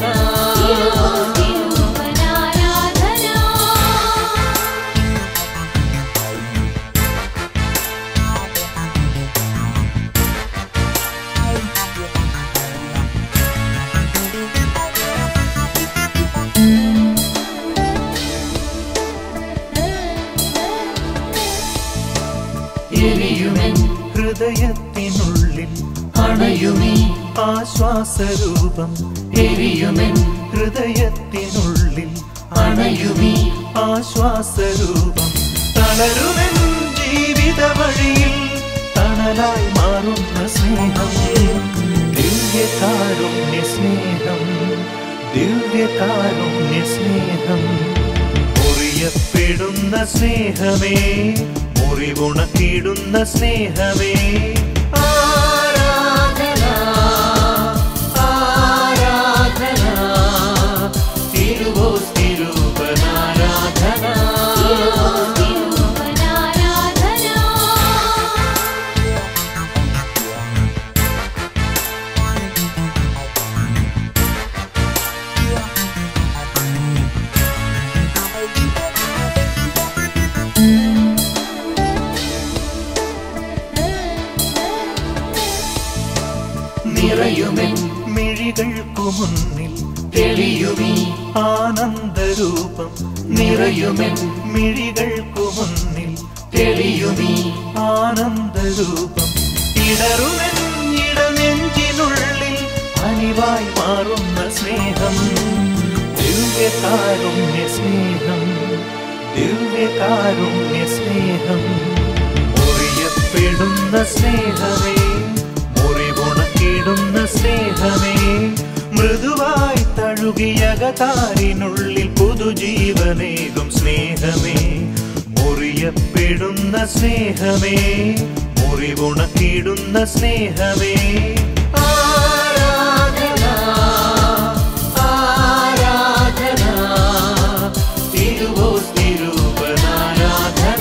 എരിയുമെൻ ഹൃദയത്തിനുള്ളിൽ അണയുമേ ആശ്വാസരൂപം എരിയുമെൻ ഹൃദയത്തിനുള്ളിൽ ദിവ്യകാരുണ്യ സ്നേഹം ദിവ്യകാരുണ്യ സ്നേഹം മുറിയപ്പെടുന്ന സ്നേഹമേ മുറിവുണക്കിടുന്ന സ്നേഹമേ ആരാധന ആരാധന തിരുവോസ് തിരുവനാരാധന നിറയുമെൻ മിഴികൾക്കു മുന്നിൽ തെളിയുമീ ആനന്ദരൂപം നിറയുമെൻ മിഴികൾക്കു മുന്നിൽ തെളിയുമീ ആനന്ദരൂപം ഇടറുമെൻ ഇടനെഞ്ചിനുള്ളിൽ അനിവായി മാറുന്ന സ്നേഹം ദിവ്യകാരുണ്യ സ്നേഹം ദിവ്യകാരുണ്യ സ്നേഹം മുറിയപ്പെടുന്ന സ്നേഹമേ മുറിവുണക്കിടുന്ന സ്നേഹമേ മൃദുവായി തഴുകിയകതാരിനുള്ളിൽ പുതുജീവനേകും സ്നേഹമേ മുറിയപ്പെടുന്ന സ്നേഹമേ മുറിവുണക്കിടുന്ന സ്നേഹമേ ആരാധന ആരാധന തിരുവോസ് തിരുവനാരാധന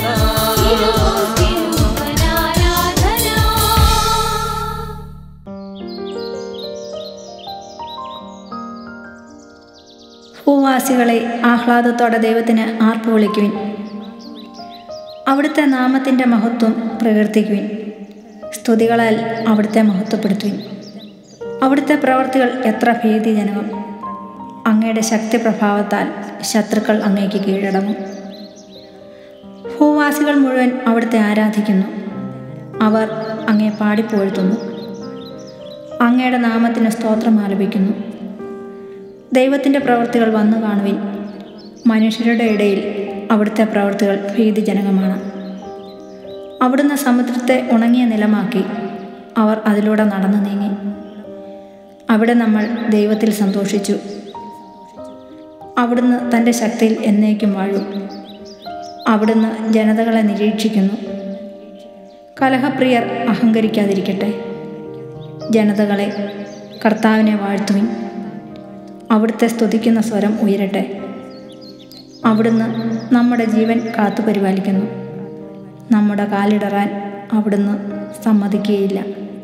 ഭൂവാസികളെ ആഹ്ലാദത്തോടെ ദൈവത്തിന് ആർപ്പ് വിളിക്കുവിൻ അവിടുത്തെ നാമത്തിൻ്റെ മഹത്വം പ്രകീർത്തിക്കുവിൻ സ്തുതികളാൽ അവിടുത്തെ മഹത്വപ്പെടുത്തുവിൻ അവിടുത്തെ പ്രവർത്തികൾ എത്ര ഭീതിജനകം അങ്ങയുടെ ശക്തി പ്രഭാവത്താൽ ശത്രുക്കൾ അങ്ങേക്ക് കീഴടങ്ങും ഭൂവാസികൾ മുഴുവൻ അവിടുത്തെ ആരാധിക്കുന്നു അവർ അങ്ങേ പാടിപ്പോഴ്ത്തുന്നു അങ്ങയുടെ നാമത്തിന് സ്തോത്രം ആലപിക്കുന്നു ദൈവത്തിൻ്റെ പ്രവൃത്തികൾ വന്നു കാണുവിൻ മനുഷ്യരുടെ ഇടയിൽ അവിടുത്തെ പ്രവൃത്തികൾ ഭീതിജനകമാണ് അവിടുന്ന് സമുദ്രത്തെ ഉണങ്ങിയ നിലമാക്കി അവർ അതിലൂടെ നടന്നു നീങ്ങി അവിടെ നമ്മൾ ദൈവത്തിൽ സന്തോഷിച്ചു അവിടുന്ന് തൻ്റെ ശക്തിയിൽ എന്നേക്കും വാഴും അവിടുന്ന് ജനതകളെ നിരീക്ഷിക്കുന്നു കലഹപ്രിയർ അഹങ്കരിക്കാതിരിക്കട്ടെ ജനതകളെ കർത്താവിനെ വാഴ്ത്തുവിൻ അവിടുത്തെ സ്തുതിക്കുന്ന സ്വരം ഉയരട്ടെ അവിടുന്ന് നമ്മുടെ ജീവൻ കാത്തു പരിപാലിക്കുന്നു നമ്മുടെ കാലിടറാൻ അവിടുന്ന് സമ്മതിക്കുകയില്ല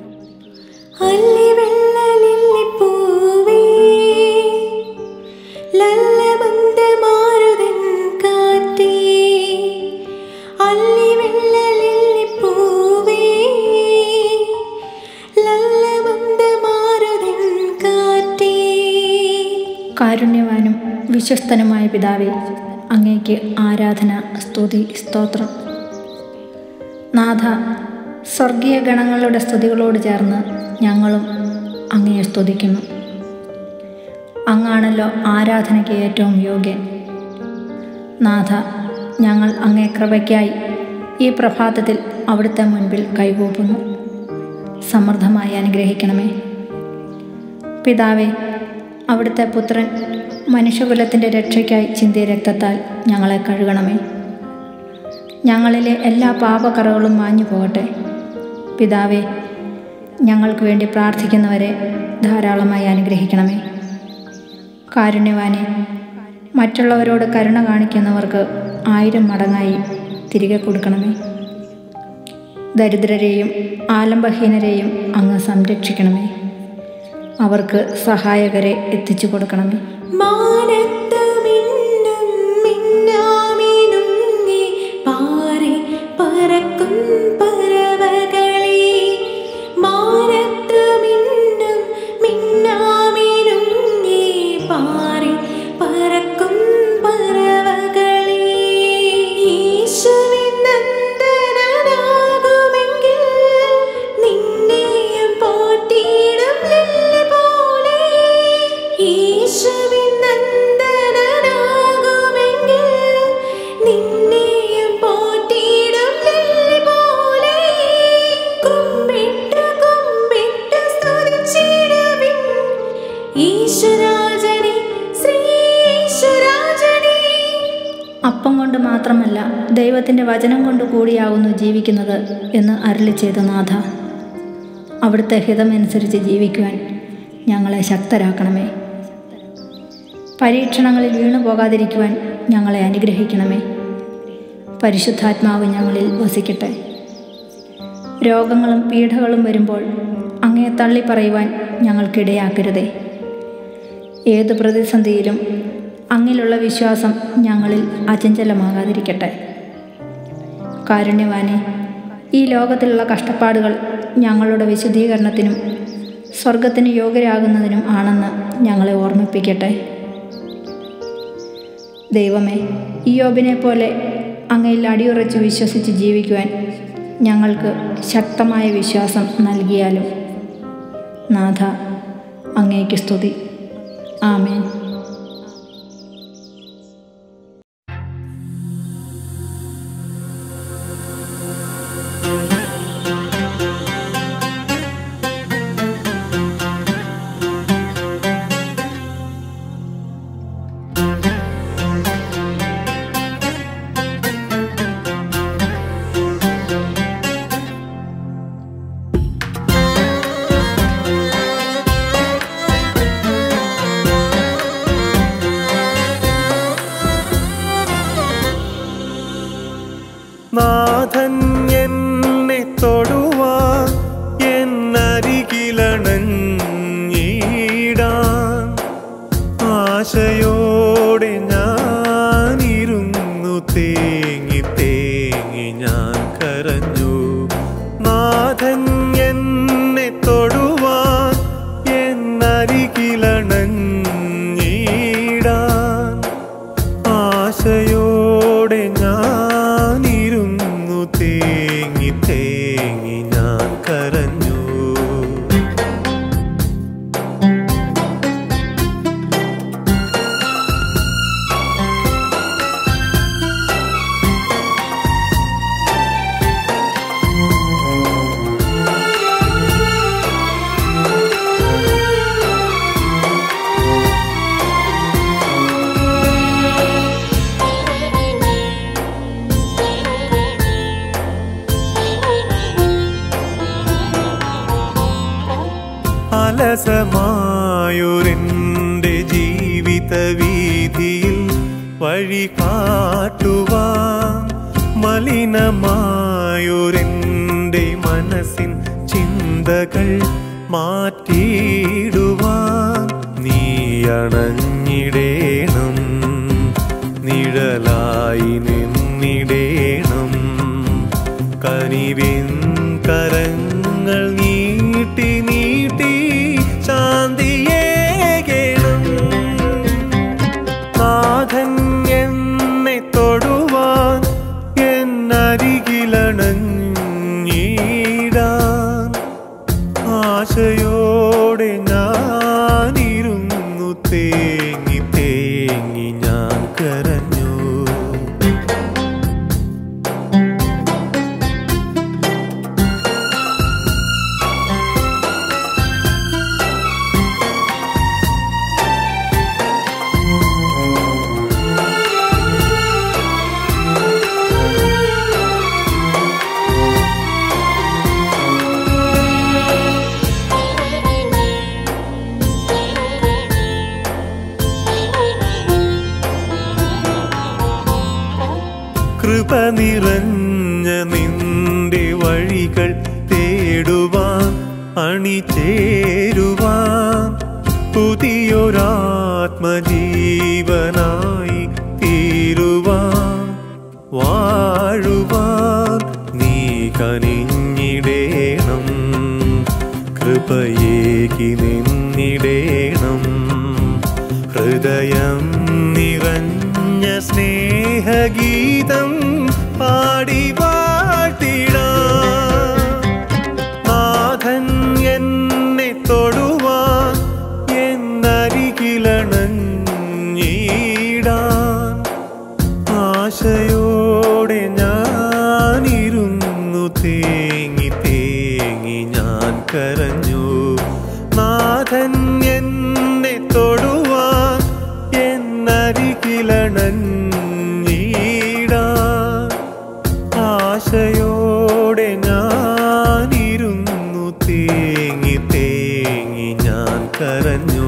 അല്ലിവെള്ളലില്ലിപ്പൂവേ, ലല്ലമന്ദമാരുതൻ കാറ്റേ. അല്ലിവെള്ളലില്ലിപ്പൂവേ, ലല്ലമന്ദമാരുതൻ കാറ്റേ. കാരുണ്യവാനും വിശ്വസ്തനുമായ പിതാവേ അങ്ങേക്ക് ആരാധന സ്തുതി സ്തോത്രം നാഥ സ്വർഗീയ ഗണങ്ങളുടെ സ്തുതികളോട് ചേർന്ന് ഞങ്ങളും അങ്ങയെ സ്തുതിക്കുന്നു അങ്ങാണല്ലോ ആരാധനയ്ക്ക് ഏറ്റവും യോഗ്യൻ നാഥ ഞങ്ങൾ അങ്ങേ കൃപയ്ക്കായി ഈ പ്രഭാതത്തിൽ അവിടുത്തെ മുൻപിൽ കൈകൂപ്പുന്നു സമൃദ്ധമായി അനുഗ്രഹിക്കണമേ പിതാവേ അവിടുത്തെ പുത്രൻ മനുഷ്യകുലത്തിൻ്റെ രക്ഷയ്ക്കായി ചിന്തിയ രക്തത്താൽ ഞങ്ങളെ കഴുകണമേ ഞങ്ങളിലെ എല്ലാ പാപക്കറകളും മാഞ്ഞു പോകട്ടെ പിതാവേ ഞങ്ങൾക്ക് വേണ്ടി പ്രാർത്ഥിക്കുന്നവരെ ധാരാളമായി അനുഗ്രഹിക്കണമേ കാരുണ്യവാനെ മറ്റുള്ളവരോട് കരുണ കാണിക്കുന്നവർക്ക് ആയിരം മടങ്ങായി തിരികെ കൊടുക്കണമേ ദരിദ്രരെയും ആലംബഹീനരെയും അങ്ങ് സംരക്ഷിക്കണമേ അവർക്ക് സഹായകരെ എത്തിച്ചു കൊടുക്കണമേ മാനത്ത് മിന്നും മിന്നാമിനുങ്ങി പാറി പറക്കും പറവകളെ മാനത്ത് മിന്നും മിന്നാമിനുങ്ങി പാറി പറക്കും പറവകളെ യേശുവിൻ നന്ദനനാകുമെങ്കിൽ നിന്നെയും പോറ്റിയിടും ലില്ലി പോലെ യേശുവിൻ നന്ദനനാകുമെങ്കിൽ നിന്നെയും പോറ്റിയിടും ലില്ലി പോലെ കുമ്പിട്ട് കുമ്പിട്ട് സ്തുതിച്ചിടുവിൻ അപ്പം കൊണ്ട് മാത്രമല്ല ദൈവത്തിൻ്റെ വചനം കൊണ്ട് കൂടിയാകുന്നു ജീവിക്കുന്നത് എന്ന് അരുളി ചെയ്ത നാഥ അവിടുത്തെ ഹിതമനുസരിച്ച് ജീവിക്കുവാൻ ഞങ്ങളെ ശക്തരാക്കണമേ പരീക്ഷണങ്ങളിൽ വീണു പോകാതിരിക്കുവാൻ ഞങ്ങളെ അനുഗ്രഹിക്കണമേ പരിശുദ്ധാത്മാവ് ഞങ്ങളിൽ വസിക്കട്ടെ രോഗങ്ങളും പീഡകളും വരുമ്പോൾ അങ്ങയെ തള്ളിപ്പറയുവാൻ ഞങ്ങൾക്കിടയാക്കരുതേ ഏത് പ്രതിസന്ധിയിലും അങ്ങിലുള്ള വിശ്വാസം ഞങ്ങളിൽ അചഞ്ചലമാകാതിരിക്കട്ടെ കാരുണ്യവാനെ ഈ ലോകത്തിലുള്ള കഷ്ടപ്പാടുകൾ ഞങ്ങളുടെ വിശുദ്ധീകരണത്തിനും സ്വർഗത്തിന് യോഗ്യരാകുന്നതിനും ആണെന്ന് ഞങ്ങളെ ഓർമ്മിപ്പിക്കട്ടെ ദൈവമേ ഇയോബിനെ പോലെ അങ്ങയിൽ അടിയുറച്ച് വിശ്വസിച്ച് ജീവിക്കുവാൻ ഞങ്ങൾക്ക് ശക്തമായ വിശ്വാസം നൽകിയാലും നാഥ അങ്ങേക്ക് സ്തുതി ആമേൻ നാഥൻ എന്നെ തൊടുവാൻ എന്നരികിലണഞ്ഞിടാൻ ആശയോടെ ഞാനിരുന്നു തേങ്ങി തേങ്ങി ഞാൻ കരഞ്ഞു നാഥൻ എന്നെ തൊടുവാൻ എന്നരികിലണഞ്ഞിടാൻ ആശയോടെ ഞാനിരുന്നു തേങ്ങി തേങ്ങി ഞാൻ കരഞ്ഞു അലസമായൊരെൻ്റെ ജീവിത വീതിയിൽ വഴി കാട്ടുവാൻ മലിനമായൊരെൻ്റെ മനസ്സിൻ ചിന്തകൾ മാറ്റിയിടുവാൻ നീ അണഞ്ഞിടേണം നിഴലായി നിന്നിടേണം കനിവിൻ കരങ്ങൾ നീട്ടി നീട്ടി ശാന്തിയേകേണം നാഥൻ എന്നെ തൊടുവാൻ എന്നരികിലണഞ്ഞിടാൻ ആശയോടെ ഞാനിരുന്നു തേങ്ങി തേങ്ങി ഞാൻ കരഞ്ഞു കൃപ നിറഞ്ഞ നിന്റെ വഴികൾ തേടുവാൻ അണിചേരുവാൻ പുതിയൊരാത്മജീവനായി തീരുവാൻ വാഴുവാൻ നീ കനിഞ്ഞിടേണം കൃപയേകി നിന്നിടേണം ഹൃദയം നിറഞ്ഞ സ്നേഹഗീതം പാടി വാഴ്ത്തിടാം നാഥൻ എന്നെ തൊടുവാൻ എന്നരികിലണഞ്ഞിടാൻ ആശയോടെ ഞാനിരുന്നു തേങ്ങി തേങ്ങി ഞാൻ കരഞ്ഞു നാഥൻ എന്നെ തൊടുവാൻ എന്നരികിലണഞ്ഞിടാൻ ആശയോടെ ഞാനിരുന്നു തേങ്ങി തേങ്ങി ഞാൻ കരഞ്ഞു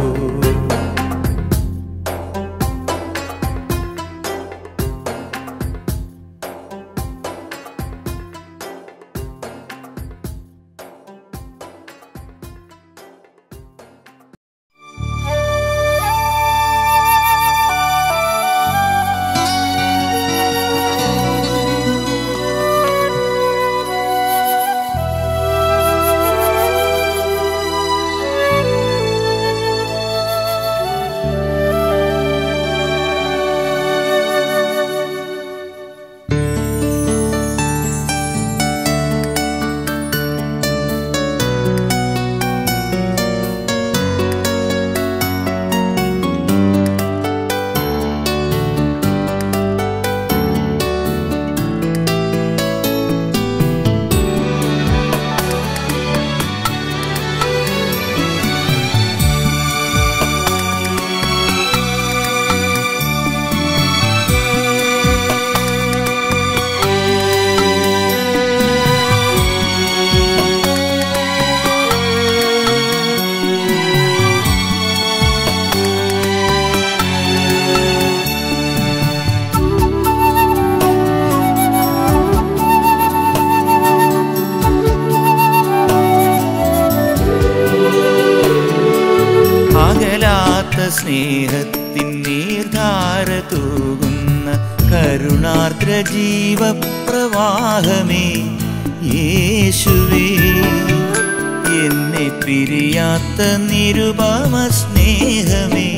അകലാത്ത സ്നേഹത്തിൻ നീർധാര തൂകുന്ന കരുണാർദ്ര ജീവപ്രവാഹമേ യേശുവേ എന്നെ പിരിയാത്ത നിരുപമ സ്നേഹമേ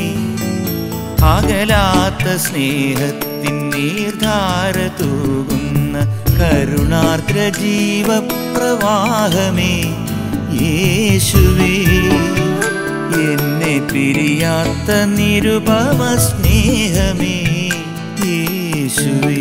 അകലാത്ത സ്നേഹത്തിൻ നീർധാര തൂകുന്ന കരുണാർദ്ര ജീവപ്രവാഹമേ യേശുവേ എന്നെ പിരിയാത്ത നിരുപമ സ്നേഹമേ യേശുവേ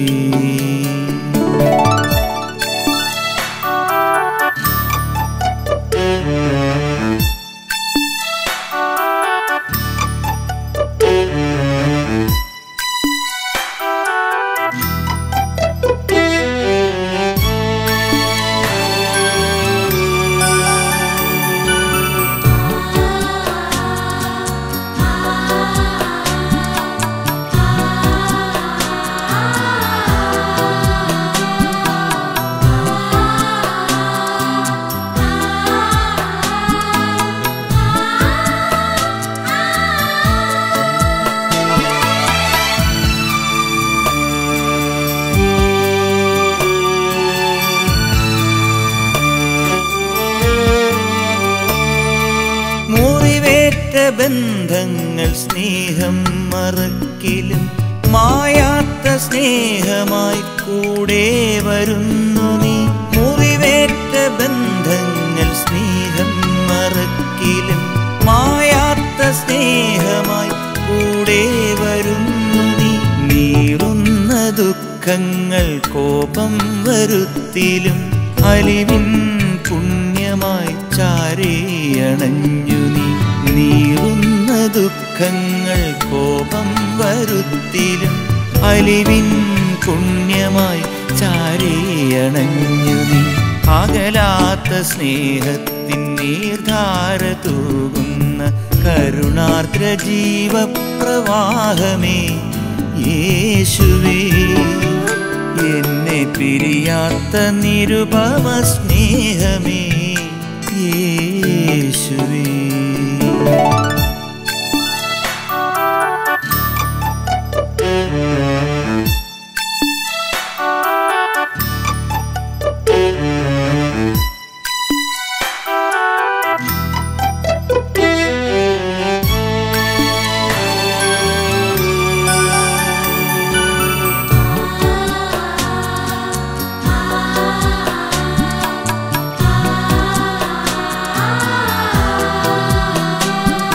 മുറിവേറ്റ ബന്ധങ്ങൾ സ്നേഹം മറക്കിലും മായാത്ത സ്നേഹമായി കൂടെ വരുന്നു നീ മുറിവേറ്റ ബന്ധങ്ങൾ സ്നേഹം മറക്കിലും മായാത്ത സ്നേഹമായി കൂടെ വരുന്നു നീ നീറുന്ന ദുഃഖങ്ങൾ കോപം വരുത്തിലും അലിവിൻ പുണ്യമായി ചാരേയണഞ്ഞു നീ നീറുന്ന ദുഃഖങ്ങൾ കോപം വരുത്തിലും അലിവിൻ പുണ്യമായി ചാരേയണഞ്ഞു നീ അകലാത്ത സ്നേഹത്തിൻ നീർധാര തൂകുന്ന കരുണാർദ്ര ജീവപ്രവാഹമേ യേശുവേ എന്നെ പിരിയാത്ത നിരുപമ സ്നേഹമേ യേശുവേ ആ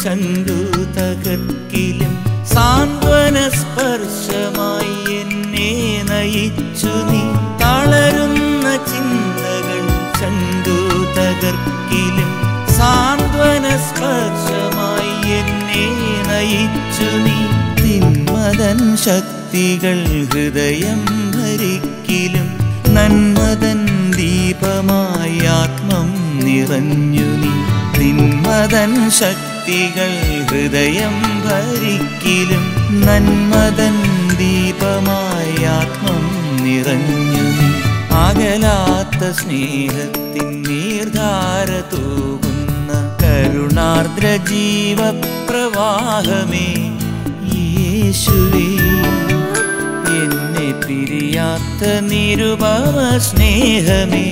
ചങ്കു തകർക്കിലും സാന്ത്വന സ്പർശമായി എന്നെ നയിച്ചു നീ തളരുന്ന ചിന്തകൾ ചങ്കു തകർക്കിലും സാന്ത്വന സ്പർശമായി എന്നെ നയിച്ചു നീ തിന്മതൻ ശക്തികൾ ഹൃദയം ഭരിക്കിലും നന്മതൻ ദീപമായി ആത്മം നിറഞ്ഞു നീ തിന്മതൻ ശക്തികൾ ഹൃദയം ഭരിക്കിലും നന്മതൻ ദീപമായി ആത്മം നിറഞ്ഞു നീ അകലാത്ത സ്നേഹത്തിൻ നീർധാര തൂകുന്ന കരുണാർദ്ര ജീവപ്രവാഹമേ യേശുവേ എന്നെ പിരിയാത്ത നിരുപമ സ്നേഹമേ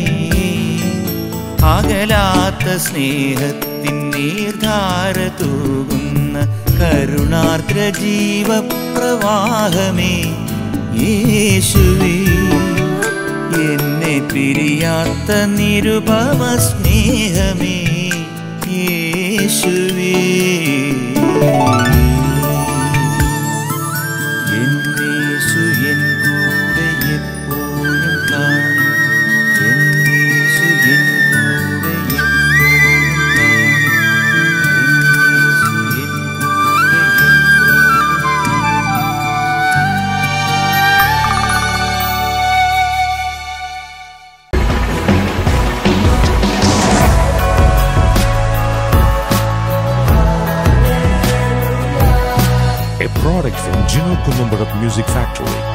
അകലാത്ത സ്നേഹത്തിൻ നീർധാര തൂകുന്ന കരുണാർദ്ര ജീവപ്രവാഹമേ യേശുവേ എന്നെ പിരിയാത്ത നിരുപമ സ്നേഹമേ യേശുവേ എന്നേശു എൻ കൂടെ എപ്പോഴും കാണും എന്നേശു എൻ കൂടെ എപ്പോഴും കാണും എന്നേശു എൻ കൂടെ എപ്പോഴും a product from Gino Columbarat Music Factory.